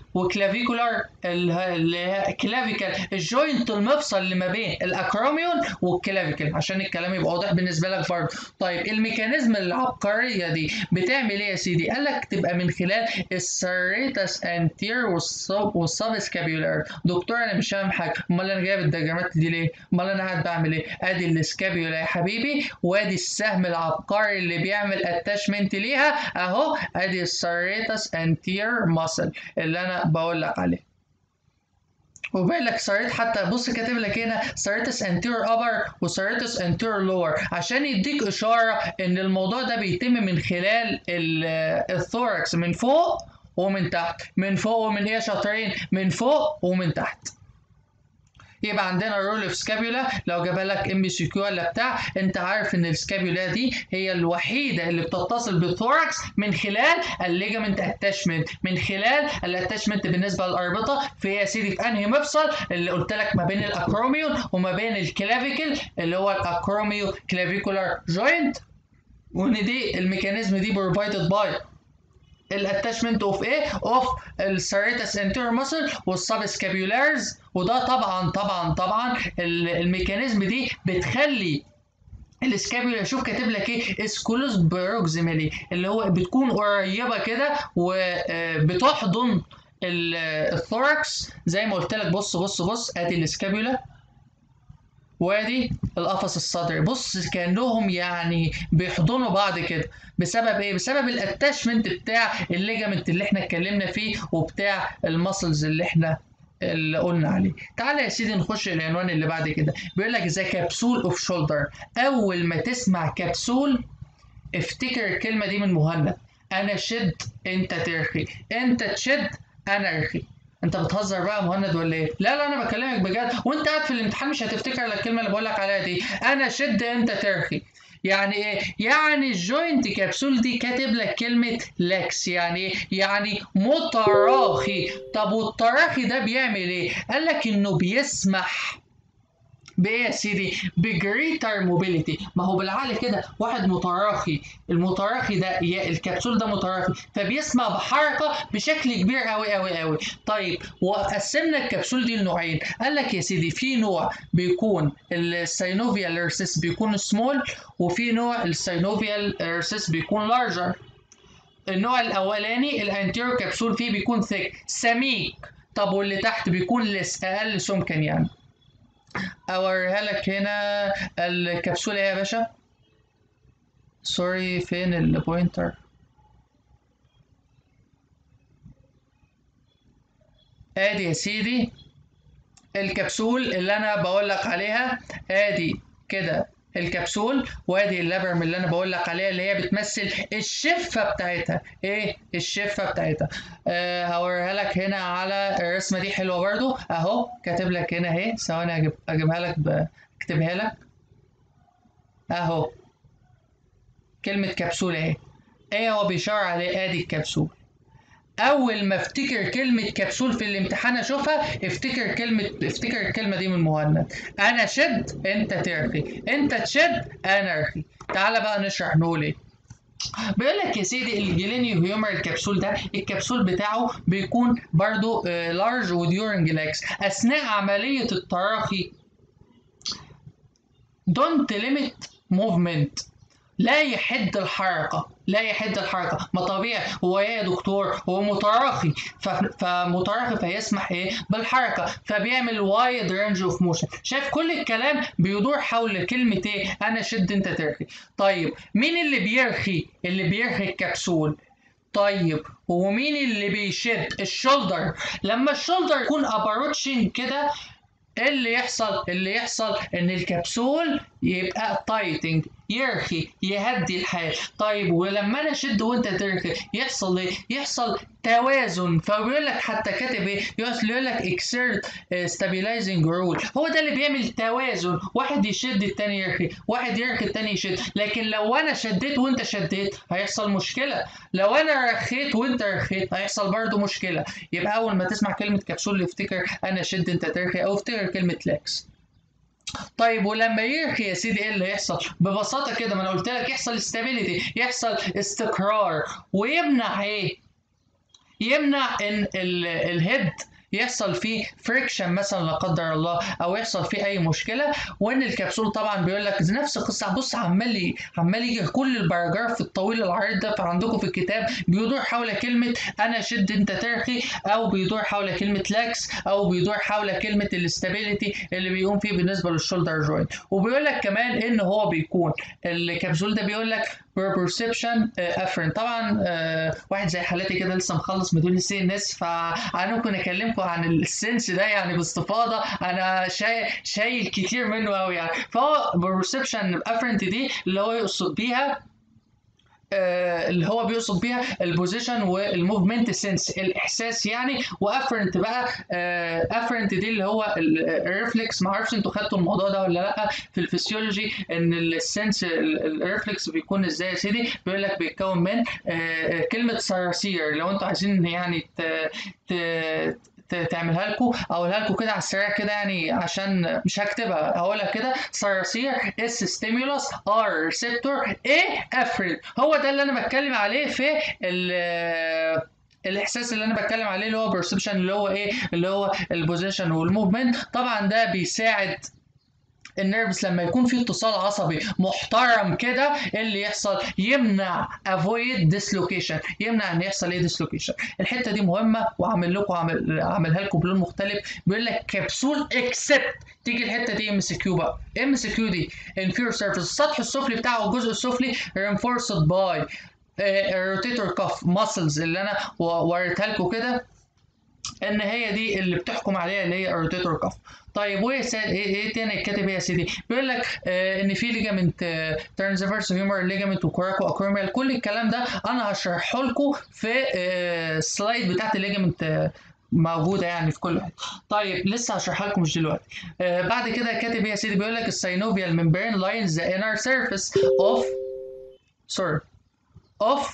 وكلافيكولار اللي هي كلافيكال الجوينت المفصل اللي ما بين الاكروميون والكلافيكال عشان الكلام يبقى واضح بالنسبه لك برضه طيب الميكانيزم العبقريه دي بتعمل ايه يا سيدي قال لك تبقى من خلال السريتاس انتير والسب سكابيولار دكتور انا مش فاهم حاجه امال انا جايب الدياجرامات دي ليه امال انا قاعد بعمل ايه ادي السكابيولا يا حبيبي وادي السهم العبقري اللي بيعمل اتاشمنت ليها اهو ادي السريتاس انتير ماسل اللي انا بقول لك عليه وباين لك ساريت حتى بص كاتب لك هنا ساريتس انتير ابر وساريتس انتير لور عشان يديك اشاره ان الموضوع ده بيتم من خلال الثوركس من فوق ومن تحت من فوق ومن ايه شاطرين من فوق ومن تحت يبقى عندنا رول اوف سكابيولا لو جابها لك ام سي كيو ولا بتاع انت عارف ان السكابيولا دي هي الوحيده اللي بتتصل بالثوركس من خلال الليجامنت اتاشمنت من خلال الاتاشمنت بالنسبه للاربطه في يا سيدي في انهي مفصل اللي قلت لك ما بين الاكروميون وما بين الكلافيكل اللي هو الاكروميو كلافيكولار جوينت وان دي الميكانيزم دي بروفايدد باي الاتاشمنت اوف ايه اوف السيريتس انتيريور ماسل والسب سكابيولارز وده طبعا طبعا طبعا الميكانيزم دي بتخلي السكابيولا شوف كاتب لك ايه اسكولوس بروكسيمالي اللي هو بتكون قريبه كده وبتحضن الثوركس زي ما قلت لك بص بص بص ادي السكابيولا وادي القفص الصدري بص كانهم يعني بيحضنوا بعض كده بسبب ايه بسبب الاتاشمنت بتاع الليجامنت اللي احنا اتكلمنا فيه وبتاع المسلز اللي احنا اللي قلنا عليه تعالى يا سيدي نخش العنوان اللي بعد كده بيقول لك ذا كبسول اوف شولدر اول ما تسمع كبسول افتكر الكلمه دي من مهند انا شد انت ترخي انت تشد انا ارخي انت بتهزر بقى مهند ولا ايه؟ لا لا انا بكلمك بجد وانت قاعد في الامتحان مش هتفتكر الكلمه اللي بقول لك عليها دي انا شد انت ترخي يعني ايه؟ يعني الجوينت كبسول دي كاتب لك كلمة لاكس يعني ايه؟ يعني متراخي طب والتراخي ده بيعمل ايه؟ قال لك انه بيسمح بايه يا سيدي؟ بجريتر موبيليتي ما هو بالعقل كده واحد متراخي المتراخي ده الكبسول ده متراخي فبيسمع بحركه بشكل كبير قوي قوي قوي طيب وقسمنا الكبسول دي لنوعين قال لك يا سيدي في نوع بيكون السينوفيال ارسيس بيكون سمول وفي نوع السينوفيال ارسيس بيكون لارجر النوع الاولاني الانتيرو كبسول فيه بيكون ثيك سميك طب واللي تحت بيكون لس اقل سمكا يعني اوريها لك هنا الكبسولة يا باشا سوري فين البوينتر ادي يا سيدي الكبسول اللي انا بقول لك عليها ادي كده الكبسول وادي اللابرم اللي انا بقول لك عليها اللي هي بتمثل الشفه بتاعتها ايه الشفه بتاعتها أه هوريها لك هنا على الرسمه دي حلوه برضو اهو كاتب لك هنا اهي ثواني اجيب اجيبها لك اكتبها لك اهو كلمه كبسول اهي ايه هو بيشار عليه ادي الكبسول اول ما افتكر كلمه كبسول في الامتحان اشوفها افتكر كلمه افتكر الكلمه دي من مهند انا شد انت ترخي انت تشد انا ارخي تعالى بقى نشرح نقول ايه بيقول لك يا سيدي الجلينيو هيومر الكبسول ده الكبسول بتاعه بيكون برضو لارج وديورنج لاكس اثناء عمليه التراخي دونت ليميت موفمنت لا يحد الحركة لا يحد الحركة ما طبيعي هو ايه يا دكتور هو متراخي فمتراخي فيسمح ايه بالحركة فبيعمل وايد رينج اوف موشن شايف كل الكلام بيدور حول كلمة ايه انا شد انت ترخي طيب مين اللي بيرخي اللي بيرخي الكبسول طيب ومين اللي بيشد الشولدر لما الشولدر يكون ابروتشنج كده ايه اللي يحصل اللي يحصل ان الكبسول يبقى تايتنج يرخي يهدي الحال طيب ولما انا اشد وانت ترخي يحصل ايه يحصل توازن فبيقول لك حتى كاتب ايه يقول لك اكسيرت ستابيلايزنج رول هو ده اللي بيعمل توازن واحد يشد التاني يرخي واحد يرخي التاني يشد لكن لو انا شديت وانت شديت هيحصل مشكله لو انا رخيت وانت رخيت هيحصل برضو مشكله يبقى اول ما تسمع كلمه كبسول افتكر انا شد انت ترخي او افتكر كلمه لاكس طيب ولما يرخي يا سيدي ايه اللي يحصل؟ ببساطه كده ما انا قلت لك يحصل استابيليتي يحصل استقرار ويمنع ايه؟ يمنع ان ال- الهيد يحصل فيه فريكشن مثلا لا قدر الله او يحصل فيه اي مشكله وان الكبسول طبعا بيقول لك نفس القصه بص عمال ي- عمال يجي كل الباراجراف الطويل العريض ده عندكم في الكتاب بيدور حول كلمه انا شد انت ترخي او بيدور حول كلمه لاكس او بيدور حول كلمه الاستابيليتي اللي بيقوم فيه بالنسبه للشولدر جوينت وبيقول لك كمان ان هو بيكون الكبسول ده بيقول لك بيرسبشن افرن طبعا آه، واحد زي حالتي كده لسه مخلص مديول السي ان اس فانا ممكن اكلمكم عن السنس ده يعني باستفاضه انا شايل شايل كتير منه قوي يعني فهو بيرسبشن افرنت دي اللي هو يقصد بيها آه، اللي هو بيقصد بيها البوزيشن والموفمنت سنس الاحساس يعني وافرنت بقى افرنت دي اللي هو الريفلكس ما اعرفش انتوا خدتوا الموضوع ده ولا لا في الفسيولوجي ان السنس الريفلكس بيكون ازاي يا سيدي بيقول لك بيتكون من آه، كلمه صراصير لو انتوا عايزين يعني ت- ت- ت- تعملها لكم اقولها لكم كده على السريع كده يعني عشان مش هكتبها هقولها كده صراصير اس ستيمولس ار ريسبتور ايه افرين هو ده اللي انا بتكلم عليه في ال الاحساس اللي انا بتكلم عليه اللي هو perception اللي هو ايه اللي هو البوزيشن والموفمنت طبعا ده بيساعد النيرفز لما يكون في اتصال عصبي محترم كده إيه اللي يحصل يمنع avoid dislocation يمنع ان يحصل ايه dislocation الحته دي مهمه وعامل لكم عامل عاملها لكم بلون مختلف بيقول لك كبسول اكسبت تيجي الحته دي ام سي كيو بقى ام سي كيو دي inferior surface السطح السفلي بتاعه الجزء السفلي reinforced by روتيتور كاف ماسلز اللي انا و- وريتها لكم كده ان هي دي اللي بتحكم عليها اللي هي الروتيتور كاف طيب وايه سا... ايه إيه تاني كاتب ايه يا سيدي بيقول لك آه ان في ليجامنت آه ترانسفيرس هيومر ليجامنت وكوراكو اكروميال كل الكلام ده انا هشرحه لكم في آه السلايد بتاعت الليجامنت آه موجوده يعني في كل حته طيب لسه هشرحها لكم مش دلوقتي آه بعد كده كاتب ايه يا سيدي بيقول لك السينوفيال ممبرين لاينز ذا انر سيرفيس اوف سوري اوف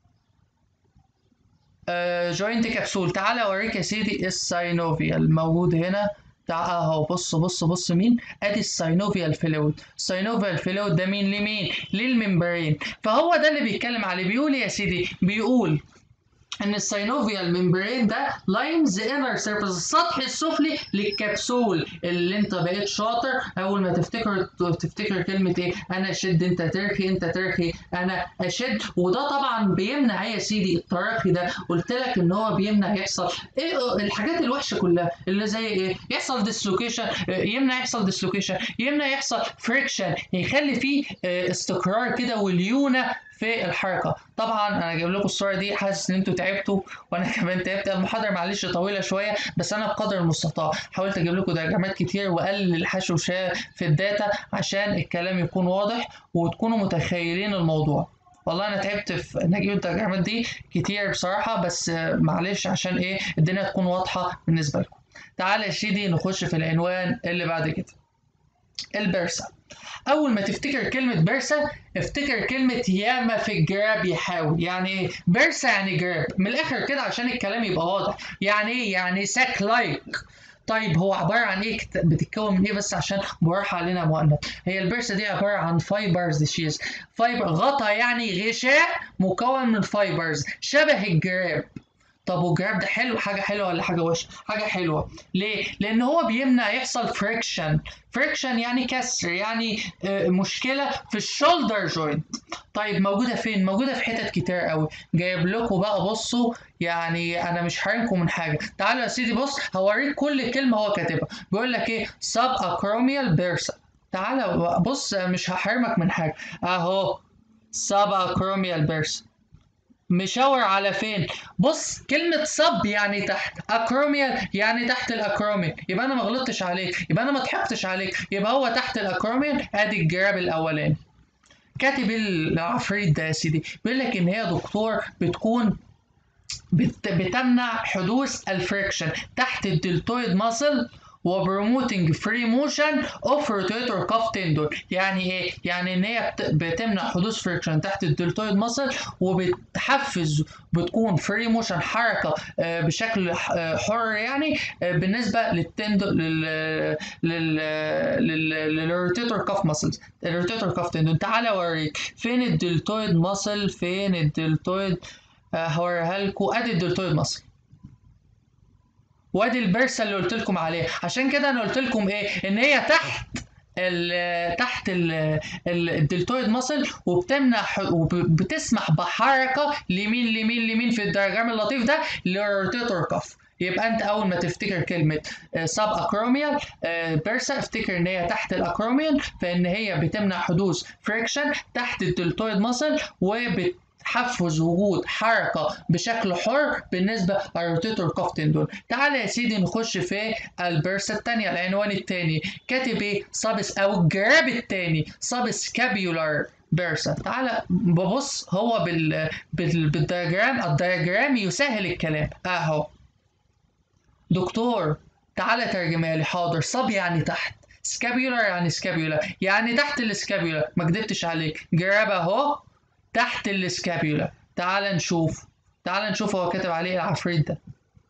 جوينت كبسول تعالى اوريك يا سيدي الساينوفيا الموجود هنا تعال اهو بص بص بص مين ادي الساينوفيال فلويد الساينوفيال فلويد ده مين لمين للممبرين فهو ده اللي بيتكلم عليه بيقول يا سيدي بيقول ان الساينوفيال ممبرين ده لاينز انر سيرفيس السطح السفلي للكبسول اللي انت بقيت شاطر اول ما تفتكر تفتكر كلمه ايه انا اشد انت ترخي انت ترخي انا اشد وده طبعا بيمنع يا سيدي التراخي ده قلت لك ان هو بيمنع يحصل ايه الحاجات الوحشه كلها اللي زي ايه يحصل ديسلوكيشن يمنع يحصل ديسلوكيشن يمنع يحصل فريكشن يخلي فيه اه، استقرار كده وليونه في الحركه طبعا انا جايب لكم الصوره دي حاسس ان انتوا تعبتوا وانا كمان تعبت المحاضره معلش طويله شويه بس انا بقدر المستطاع حاولت اجيب لكم دياجرامات كتير واقلل الحشو شويه في الداتا عشان الكلام يكون واضح وتكونوا متخيلين الموضوع والله انا تعبت في ان اجيب الدياجرامات دي كتير بصراحه بس آه، معلش عشان ايه الدنيا تكون واضحه بالنسبه لكم تعالى يا سيدي نخش في العنوان اللي بعد كده البرسة أول ما تفتكر كلمة برسة افتكر كلمة ياما في الجراب يحاول يعني إيه؟ برسة يعني جراب من الآخر كده عشان الكلام يبقى واضح يعني إيه يعني ساك لايك طيب هو عبارة عن إيه كت- بتتكون من إيه بس عشان براح علينا مؤنث هي البرسة دي عبارة عن فايبرز شيز فايبر غطا يعني غشاء مكون من فايبرز شبه الجراب طب والجراب ده حلو حاجه حلوه ولا حاجه وحشه حاجه حلوه ليه لان هو بيمنع يحصل فريكشن فريكشن يعني كسر يعني آه، مشكله في الشولدر جوينت طيب موجوده فين موجوده في حتت كتير قوي جايب لكم بقى بصوا يعني انا مش حارمكم من حاجه تعالوا يا سيدي بص هوريك كل كلمه هو كاتبها بيقول لك ايه سب اكروميال بيرسا تعالى بقى، بص مش هحرمك من حاجه اهو سب اكروميال بيرسا مشاور على فين بص كلمة صب يعني تحت أكروميال يعني تحت الأكروميال يبقى أنا ما غلطتش عليك يبقى أنا ما ضحكتش عليك يبقى هو تحت الأكروميال أدي الجراب الأولاني كاتب العفريت ده يا سيدي بيقول لك إن هي دكتور بتكون بت بتمنع حدوث الفريكشن تحت الدلتويد ماسل وبروموتنج فري موشن اوف روتيتور كاف تندون يعني ايه يعني ان هي بت- بتمنع حدوث فريكشن تحت الدلتويد ماسل وبتحفز بتكون فري موشن حركه آه، بشكل ح- آه، حر يعني آه، بالنسبه للتندون لل لل لل- للروتيتور كاف ماسلز الروتيتور كاف تندون تعالى اوريك فين الدلتويد ماسل فين الدلتويد آه، هوريها لكم ادي الدلتويد مصل وادي البرسه اللي قلت لكم عليها عشان كده انا قلت لكم ايه ان هي تحت ال تحت ال ال- الدلتويد ماسل وبتمنع وبتسمح بحركه لمين لمين لمين في الدياجرام اللطيف ده للروتيتور كف يبقى انت اول ما تفتكر كلمه سب اكروميال بيرسا افتكر ان هي تحت الاكروميال فان هي بتمنع حدوث فريكشن تحت الدلتويد ماسل وبت تحفز وجود حركة بشكل حر بالنسبة للروتيتور كاف تندون تعالى يا سيدي نخش في البرسة التانية العنوان التاني كاتب ايه سابس او الجراب التاني سابسكابيولار بيرسا تعالى ببص هو بال... بال... بالدياجرام الدياجرام يسهل الكلام اهو دكتور تعالى ترجمها لي حاضر صب يعني تحت سكابيولار يعني سكابيولا يعني تحت السكابيولا ما كدبتش عليك جراب اهو تحت السكابيولا تعال نشوف تعال نشوف هو كاتب عليه العفريت ده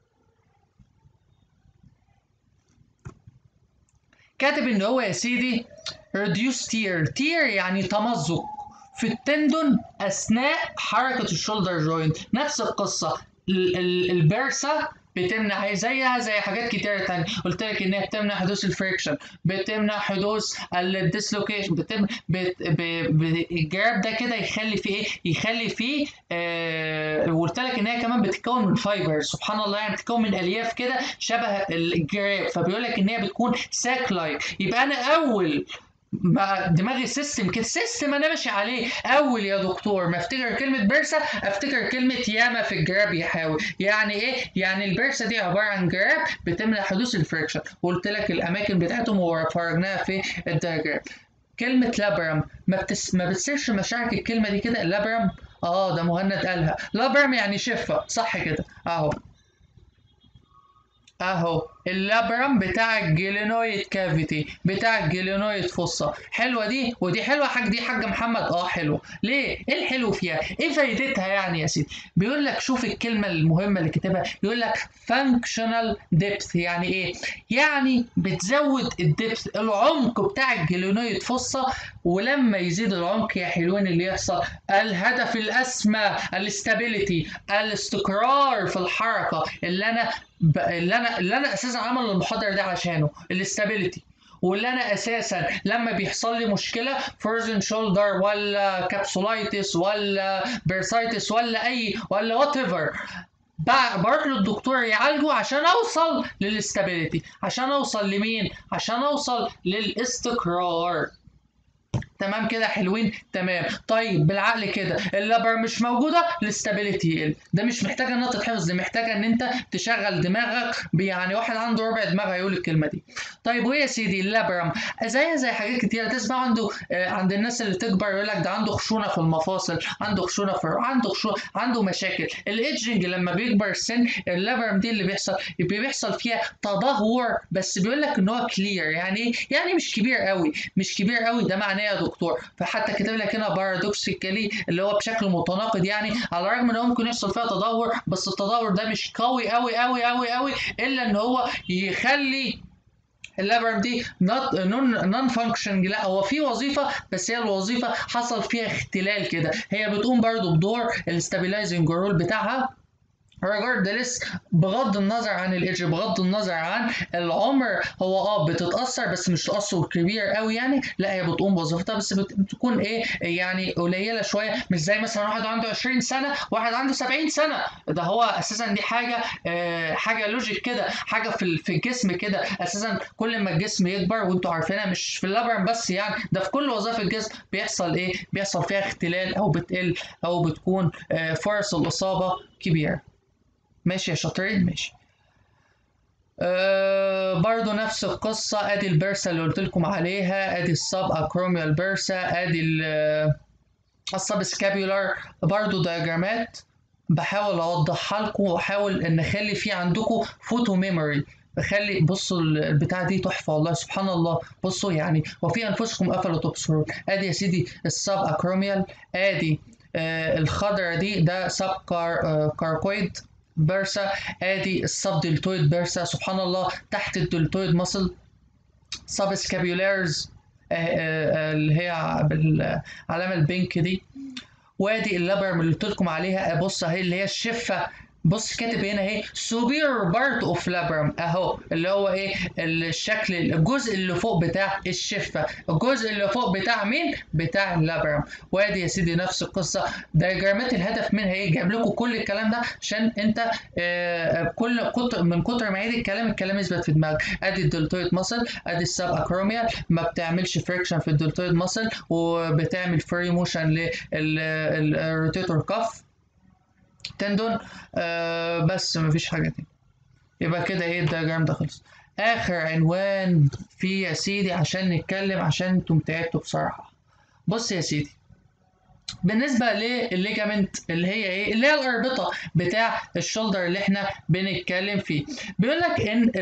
كاتب ان هو يا سيدي reduce tear tear يعني تمزق في التندون اثناء حركه الشولدر جوينت نفس القصه ال- ال- البرسه بتمنع زيها زي حاجات كتير تانية قلت لك ان هي بتمنع حدوث الفريكشن بتمنع حدوث الديسلوكيشن بتم بت... ب... ب... الجراب ده كده يخلي فيه ايه يخلي فيه آه... وقلت لك ان هي كمان بتتكون من فايبر سبحان الله يعني بتتكون من الياف كده شبه الجراب فبيقول لك ان هي بتكون ساك لايك يبقى انا اول ما دماغي سيستم كده سيستم انا ماشي عليه اول يا دكتور ما افتكر كلمه بيرسا افتكر كلمه ياما في الجراب يحاول يعني ايه يعني البيرسا دي عباره عن جراب بتمنع حدوث الفريكشن وقلت لك الاماكن بتاعتهم وفرجناها في الدياجرام كلمه لابرم ما بتس... ما بتسيرش مشاعرك الكلمه دي كده لابرم اه ده مهند قالها لابرم يعني شفه صح كده اهو اهو اللابرم بتاع الجيلينويد كافيتي بتاع الجيلينويد فصة حلوه دي ودي حلوه حاج دي حاج محمد اه حلوه ليه ايه الحلو فيها ايه فايدتها يعني يا سيدي بيقول لك شوف الكلمه المهمه اللي كاتبها يقول لك functional depth يعني ايه يعني بتزود الدبث العمق بتاع الجيلينويد فصة ولما يزيد العمق يا حلوين اللي يحصل الهدف الاسمى الاستابيليتي الاستقرار في الحركه اللي انا ب... اللي انا اللي انا اساسا عامل المحاضره دي عشانه الاستابيليتي واللي انا اساسا لما بيحصل لي مشكله فروزن شولدر ولا كابسولايتس ولا بيرسايتس ولا اي ولا وات ايفر بروح للدكتور يعالجه عشان اوصل للاستابيليتي عشان اوصل لمين عشان اوصل للاستقرار تمام كده حلوين تمام طيب بالعقل كده اللبر مش موجوده الاستابيليتي يقل ده مش محتاجه انها تتحفظ دي محتاجه ان انت تشغل دماغك يعني واحد عنده ربع دماغ هيقول الكلمه دي طيب وايه يا سيدي اللبرم زيها زي حاجات كتيره تسمع عنده آه عند الناس اللي تكبر يقول لك ده عنده خشونه في المفاصل عنده خشونه في عنده خشونه عنده مشاكل الايدجنج لما بيكبر السن اللبرم دي اللي بيحصل بيحصل فيها تدهور بس بيقول لك ان هو كلير يعني يعني مش كبير قوي مش كبير قوي ده معناه يا دكتور فحتى كاتب لك هنا بارادوكسيكالي اللي هو بشكل متناقض يعني على الرغم ان هو ممكن يحصل فيها تدهور بس التدهور ده مش قوي قوي قوي قوي قوي الا ان هو يخلي اللابرم دي نون فانكشن لا هو في وظيفه بس هي الوظيفه حصل فيها اختلال كده هي بتقوم برضو بدور الاستابيلايزنج رول بتاعها ريجاردلس بغض النظر عن الايدج بغض النظر عن العمر هو اه بتتاثر بس مش تاثر كبير قوي يعني لا هي بتقوم بوظيفتها بس بتكون ايه يعني قليله شويه مش زي مثلا واحد عنده 20 سنه واحد عنده 70 سنه ده هو اساسا دي حاجه آه حاجه لوجيك كده حاجه في في الجسم كده اساسا كل ما الجسم يكبر وانتوا عارفينها مش في اللبرم بس يعني ده في كل وظائف الجسم بيحصل ايه بيحصل فيها اختلال او بتقل او بتكون آه فرص الاصابه كبيره ماشي يا شاطرين ماشي أه برضو نفس القصة ادي البرسة اللي قلت لكم عليها ادي السب اكروميال بيرسا ادي السب سكابيولار برضو دياجرامات بحاول اوضحها لكم واحاول ان اخلي في عندكم فوتو ميموري بخلي بصوا البتاع دي تحفه والله سبحان الله بصوا يعني وفي انفسكم افلا تبصرون ادي يا سيدي السب اكروميال ادي آه الخضره دي ده سب كار آه كاركويد بيرسا ادي السب دلتويد بيرسا سبحان الله تحت الدلتويد ماسل سب سكابيولارز اللي هي بالعلامه البينك دي وادي اللابرم اللي قلت لكم عليها بص اهي اللي هي الشفه بص كاتب هنا اهي superior part of labrum اهو اللي هو ايه الشكل الجزء اللي فوق بتاع الشفه الجزء اللي فوق بتاع مين بتاع اللابرم وادي يا سيدي نفس القصه دياجرامات الهدف منها ايه جاب لكم كل الكلام ده عشان انت آه كل كتر من كتر ما عيد الكلام الكلام يثبت في دماغك ادي الدلتويد ماسل ادي السب اكروميال ما بتعملش فريكشن في الدلتويد ماسل وبتعمل فري موشن للروتيتور كف تندون آه بس مفيش حاجة تاني يبقى كده ايه الدياجرام ده خلص آخر عنوان فيه يا سيدي عشان نتكلم عشان انتم تعبتوا بصراحة بص يا سيدي بالنسبة للليجامنت اللي هي ايه؟ اللي هي الأربطة بتاع الشولدر اللي احنا بنتكلم فيه. بيقول لك إن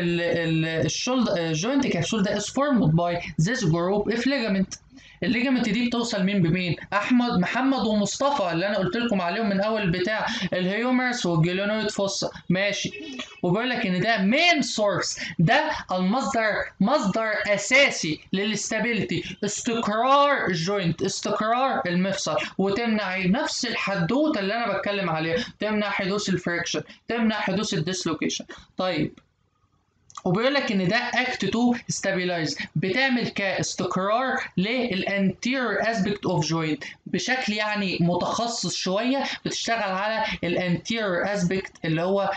الشولدر جوينت كابسول ده is formed by this group of ligament. الليجامنت دي بتوصل مين بمين؟ احمد محمد ومصطفى اللي انا قلت لكم عليهم من اول بتاع الهيومرس والجلونويد فوسا ماشي وبيقول لك ان ده مين سورس ده المصدر مصدر اساسي للاستابيليتي استقرار الجوينت استقرار المفصل وتمنع نفس الحدوته اللي انا بتكلم عليها تمنع حدوث الفريكشن تمنع حدوث الديسلوكيشن طيب وبيقول لك ان ده اكت تو ستابيلايز بتعمل كاستقرار للانتيريور اسبكت اوف جوينت بشكل يعني متخصص شويه بتشتغل على الانتيريور اسبكت اللي هو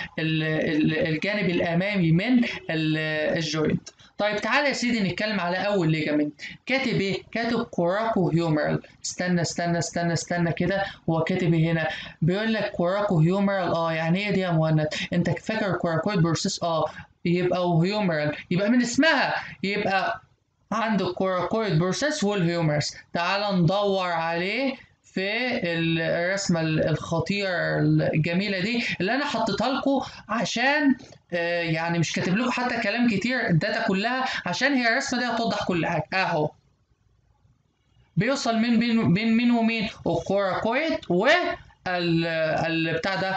الجانب الامامي من الجوينت طيب تعالى يا سيدي نتكلم على اول ليجامنت كاتب ايه كاتب كوراكو هيومرال استنى استنى استنى استنى كده هو كاتب ايه هنا بيقول لك كوراكو هيومرال اه يعني ايه دي يا مهند انت فاكر كوراكويد بروسيس اه يبقى وهيومرال يبقى من اسمها يبقى عندك كوراكويد بروسيس والهيومرس تعال ندور عليه في الرسمه الخطيره الجميله دي اللي انا حطيتها لكم عشان يعني مش كاتب لكم حتى كلام كتير الداتا كلها عشان هي الرسمه دي هتوضح كل حاجه اهو بيوصل من بين بين مين ومين الكوراكويد و ال بتاع ده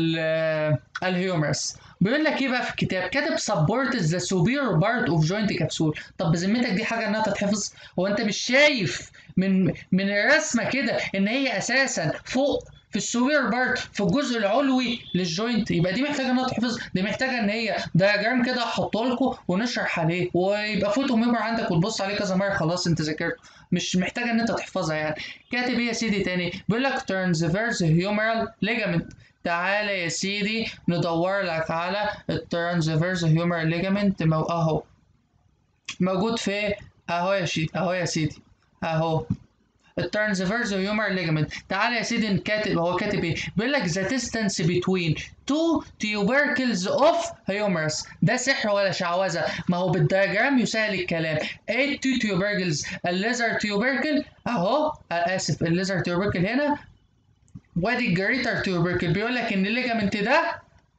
الهيومرس بيقول لك ايه بقى في الكتاب كاتب سبورت ذا superior part اوف جوينت كبسول طب بذمتك دي حاجه انها تتحفظ هو انت مش شايف من من الرسمه كده ان هي اساسا فوق في السوبر بارت في الجزء العلوي للجوينت يبقى دي محتاجه انها تحفظ دي محتاجه ان هي دياجرام كده احطه لكم ونشرح عليه ويبقى فوتو ميمور عندك وتبص عليه كذا مره خلاص انت ذاكرته مش محتاجه ان انت تحفظها يعني كاتب ايه يا سيدي تاني بيقول لك ترانسفيرس هيومرال ليجامنت تعالى يا سيدي ندور لك على الترانسفيرس هيومرال ليجامنت اهو موجود في اهو يا سيدي اهو يا سيدي اهو الترانسفيرس هيومر ليجامنت تعالى يا سيدي نكاتب هو كاتب ايه بيقول لك ذا distance between two tubercles of humerus ده سحر ولا شعوذه ما هو بالدياجرام يسهل الكلام ايه two tubercles الليزر تيوبركل اهو اسف الليزر تيوبركل هنا وادي الجريتر تيوبركل بيقول لك ان الليجامنت ده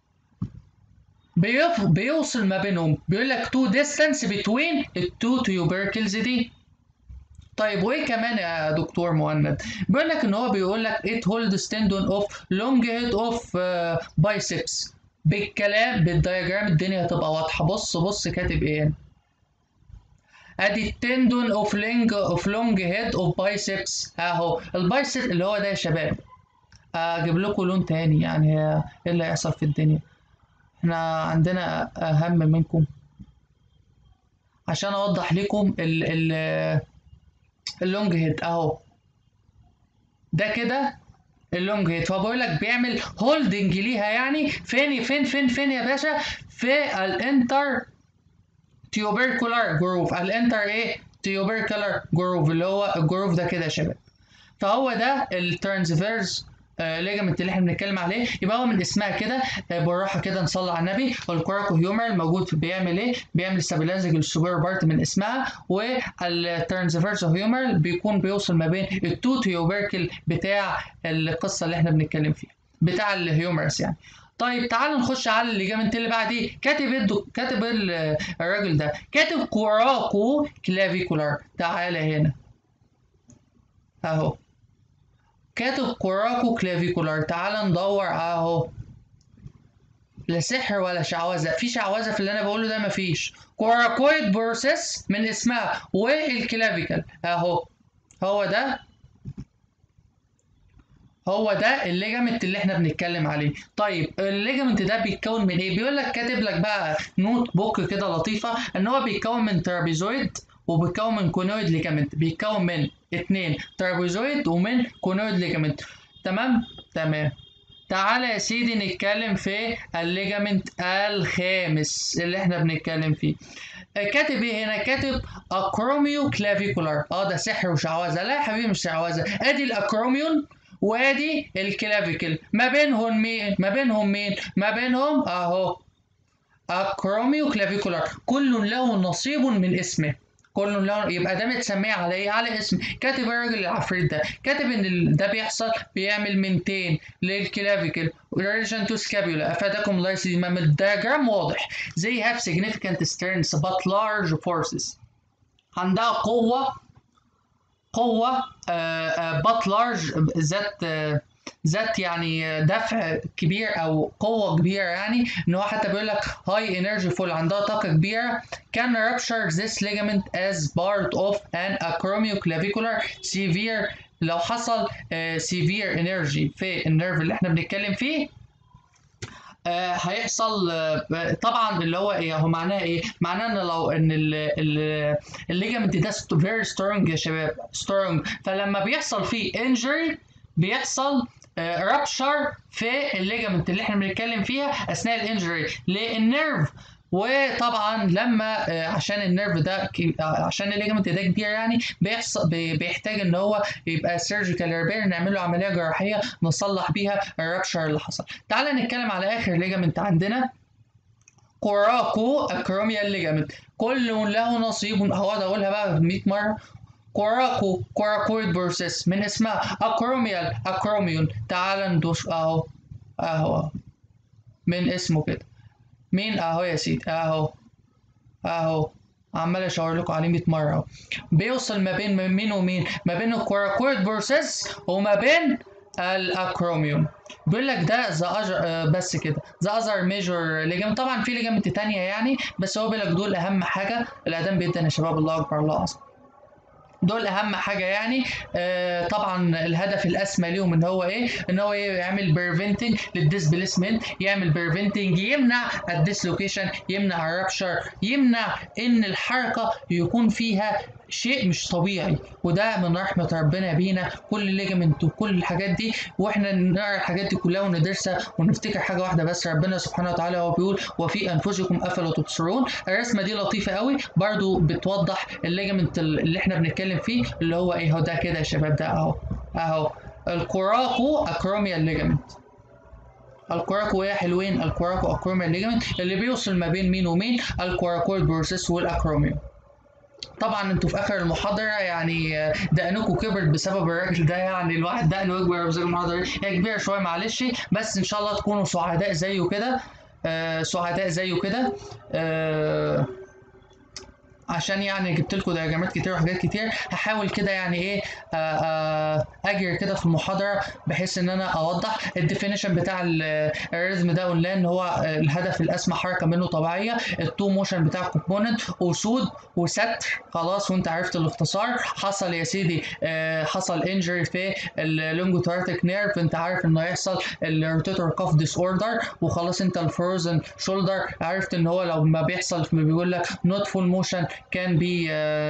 بيف... بيوصل ما بينهم بيقول لك تو distance between التو tubercles دي طيب وايه كمان يا دكتور مهند بيقول لك ان هو بيقول لك it holds tendon of long head of uh, biceps بالكلام بالدياجرام الدنيا هتبقى واضحه بص بص كاتب ايه ادي التندون اوف لينج اوف لونج هيد اوف بايسبس اهو البايسب اللي هو ده يا شباب اجيب لكم لون تاني يعني ايه اللي هيحصل في الدنيا احنا عندنا اهم منكم عشان اوضح لكم ال ال اللونج هيد اهو ده كده اللونج هيد فبقول لك بيعمل هولدنج ليها يعني فين فين فين فين يا باشا في الانتر تيوبركولار جروف الانتر ايه تيوبركولار جروف اللي هو الجروف ده كده يا شباب فهو ده الترانسفيرس ليجامنت اللي احنا بنتكلم عليه يبقى هو من اسمها كده بالراحه كده نصلي على النبي والكوراكو هيومر الموجود في بيعمل ايه؟ بيعمل ستابلايزنج للسوبر بارت من اسمها والترانسفيرس هيومر بيكون بيوصل ما بين التو تيوبركل بتاع القصه اللي احنا بنتكلم فيها بتاع الهيومرس يعني طيب تعال نخش على الليجامنت اللي بعديه كاتب الدو... كاتب الراجل ده كاتب كوراكو كلافيكولار تعالى هنا اهو كاتب كوراكو كلافيكولار تعال ندور اهو لا سحر ولا شعوذه في شعوذه في اللي انا بقوله ده مفيش كوراكويد بروسيس من اسمها والكلافيكال اهو هو ده هو ده الليجامنت اللي احنا بنتكلم عليه طيب الليجامنت ده بيتكون من ايه بيقول لك كاتب لك بقى نوت بوك كده لطيفه ان هو بيتكون من ترابيزويد وبيتكون من كونويد ليجامنت بيتكون من اتنين ترابيزويد ومن كونويد ليجامنت تمام تمام تعالى يا سيدي نتكلم في الليجامنت الخامس اللي احنا بنتكلم فيه كاتب ايه هنا كاتب اكروميو كلافيكولار اه ده سحر وشعوذه لا يا حبيبي مش شعوذه ادي الاكروميون وادي الكلافيكل ما بينهم مين ما بينهم مين ما بينهم اهو اكروميو كلافيكولار كل له نصيب من اسمه كل له يبقى ده متسميه على ايه على اسم كاتب الراجل العفريت ده كاتب ان ال- ده بيحصل بيعمل منتين للكلافيكل relation to scapula افادكم الله يا سيدي ما الدياجرام واضح they have significant strengths but large forces عندها قوة قوة but large ذات آه، ذات يعني دفع كبير او قوه كبيره يعني ان هو حتى بيقول لك هاي انرجي فول عندها طاقه كبيره can rupture this ligament as part of an acromioclavicular severe لو حصل آه، severe energy في النيرف اللي احنا بنتكلم فيه آه، هيحصل آه، طبعا اللي هو ايه هو معناه ايه؟ معناه ان لو ان الليجامنت ده فيري سترونج يا شباب سترونج فلما بيحصل فيه انجري بيحصل رابشر في الليجامنت اللي احنا بنتكلم فيها اثناء الانجري للنيرف وطبعا لما آه، عشان النيرف ده ك- آه، عشان الليجمنت ده كبير يعني بيحصل بي- بيحتاج ان هو يبقى سيرجيكال ريبير نعمل له عمليه جراحيه نصلح بيها الرابشر اللي حصل تعال نتكلم على اخر ليجمنت عندنا كوراكو اكروميال ليجامنت كل له نصيب هقعد اقولها بقى 100 مره كوراكو كوراكويد بروسيس من اسمها اكروميال اكروميون تعال ندوس اهو اهو من اسمه كده مين اهو يا سيدي اهو اهو عمال اشاور لكم عليه 100 مره اهو بيوصل ما بين من مين ومين ما بين الكوراكويد بروسيس وما بين الاكروميوم بيقول لك ده ذا أجر بس كده ذا اذر ميجور ليجامنت طبعا في ليجامنت تانية يعني بس هو بيقول لك دول اهم حاجه الاذان بيدن يا شباب الله اكبر الله اعظم دول اهم حاجه يعني آه طبعا الهدف الاسمى ليهم ان هو ايه ان هو إيه؟ يعمل بريفنتنج للديسبليسمنت يعمل بريفنتنج يمنع الديسلوكيشن يمنع الرابشر يمنع ان الحركه يكون فيها شيء مش طبيعي وده من رحمة ربنا بينا كل ليجمنت وكل الحاجات دي واحنا نقرا الحاجات دي كلها وندرسها ونفتكر حاجة واحدة بس ربنا سبحانه وتعالى هو بيقول وفي أنفسكم أفلا تبصرون الرسمة دي لطيفة قوي برضو بتوضح الليجمنت اللي احنا بنتكلم فيه اللي هو ايه هو ده كده يا شباب ده اهو اهو الكوراكو اكروميال ليجمنت الكوراكو يا حلوين الكوراكو اكروميال ليجمنت اللي بيوصل ما بين مين ومين الكوراكويد بروسيس والاكروميوم طبعا انتوا في اخر المحاضره يعني دقنكم كبرت بسبب الراجل ده يعني الواحد دقنه يكبر بسبب المحاضره دي. هي كبيره شويه معلش بس ان شاء الله تكونوا سعداء زيه كده آه سعداء زيه كده آه عشان يعني جبت لكم دياجرامات كتير وحاجات كتير هحاول كده يعني ايه آه، آه، اجري كده في المحاضره بحيث ان انا اوضح الديفينيشن بتاع ال- الريزم ده قلنا ان هو آه، الهدف الاسمى حركه منه طبيعيه التو موشن بتاع الكومبوننت اسود وستر خلاص وانت عرفت الاختصار حصل يا سيدي آه، حصل انجري في اللونجوتارتيك نيرف انت عارف انه هيحصل الروتيتور كاف ديس اوردر وخلاص انت الفروزن شولدر عرفت ان هو لو ما بيحصل بيقول لك نوت فول موشن كان بي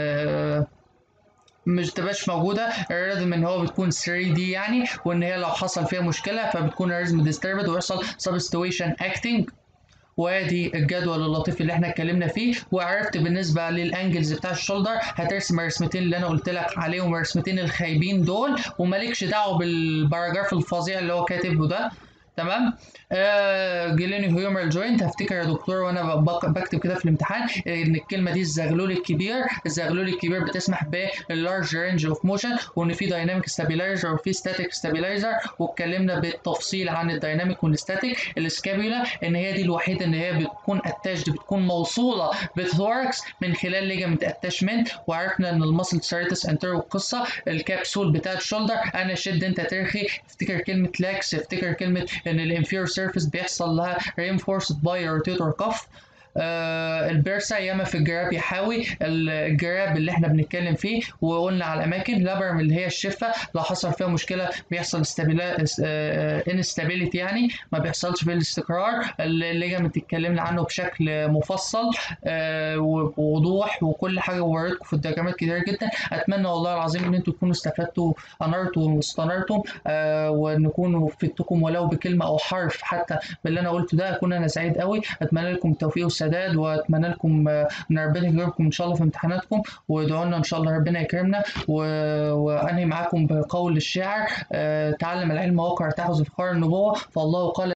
مش تبقاش موجودة الريزم ان هو بتكون 3 دي يعني وان هي لو حصل فيها مشكلة فبتكون الريزم ديستربد ويحصل سبستويشن اكتنج وادي الجدول اللطيف اللي احنا اتكلمنا فيه وعرفت بالنسبه للانجلز بتاع الشولدر هترسم الرسمتين اللي انا قلت لك عليهم الرسمتين الخايبين دول ومالكش دعوه بالباراجراف الفظيع اللي هو كاتبه ده تمام آه جيليني هيومرال جوينت هفتكر يا دكتور وانا بق- بكتب كده في الامتحان ان الكلمه دي الزغلول الكبير الزغلول الكبير بتسمح باللارج رينج اوف موشن وان في دايناميك ستابيلايزر وفي ستاتيك ستابيلايزر واتكلمنا بالتفصيل عن الدايناميك والستاتيك السكابيولا ان هي دي الوحيده ان هي بتكون اتاشد بتكون موصوله بالثوركس من خلال ليجامنت اتاشمنت وعرفنا ان المسل سيرتس انترو القصه الكبسول بتاع الشولدر انا شد انت ترخي افتكر كلمه لاكس افتكر كلمه ان الانفير سيرفيس بيحصل لها reinforced by rotator cuff آه، البرسا ياما في الجراب يحاوي الجراب اللي احنا بنتكلم فيه وقلنا على الاماكن لابرم اللي هي الشفه لو حصل فيها مشكله بيحصل انستابيليتي يعني ما بيحصلش فيه الاستقرار الليجامنت اتكلمنا عنه بشكل مفصل آه، وبوضوح وكل حاجه وردتكم في الدياجرامات كتير جدا اتمنى والله العظيم ان انتوا تكونوا استفدتوا انرتوا واستنرتوا آه، ونكون فدتكم ولو بكلمه او حرف حتى باللي انا قلته ده اكون انا سعيد قوي اتمنى لكم التوفيق والسداد واتمنى لكم آه، ان ربنا يكرمكم ان شاء الله في امتحاناتكم وادعوا لنا ان شاء الله ربنا يكرمنا و... وانهي معاكم بقول الشاعر آه، تعلم العلم وقع تحوز افكار النبوه فالله قال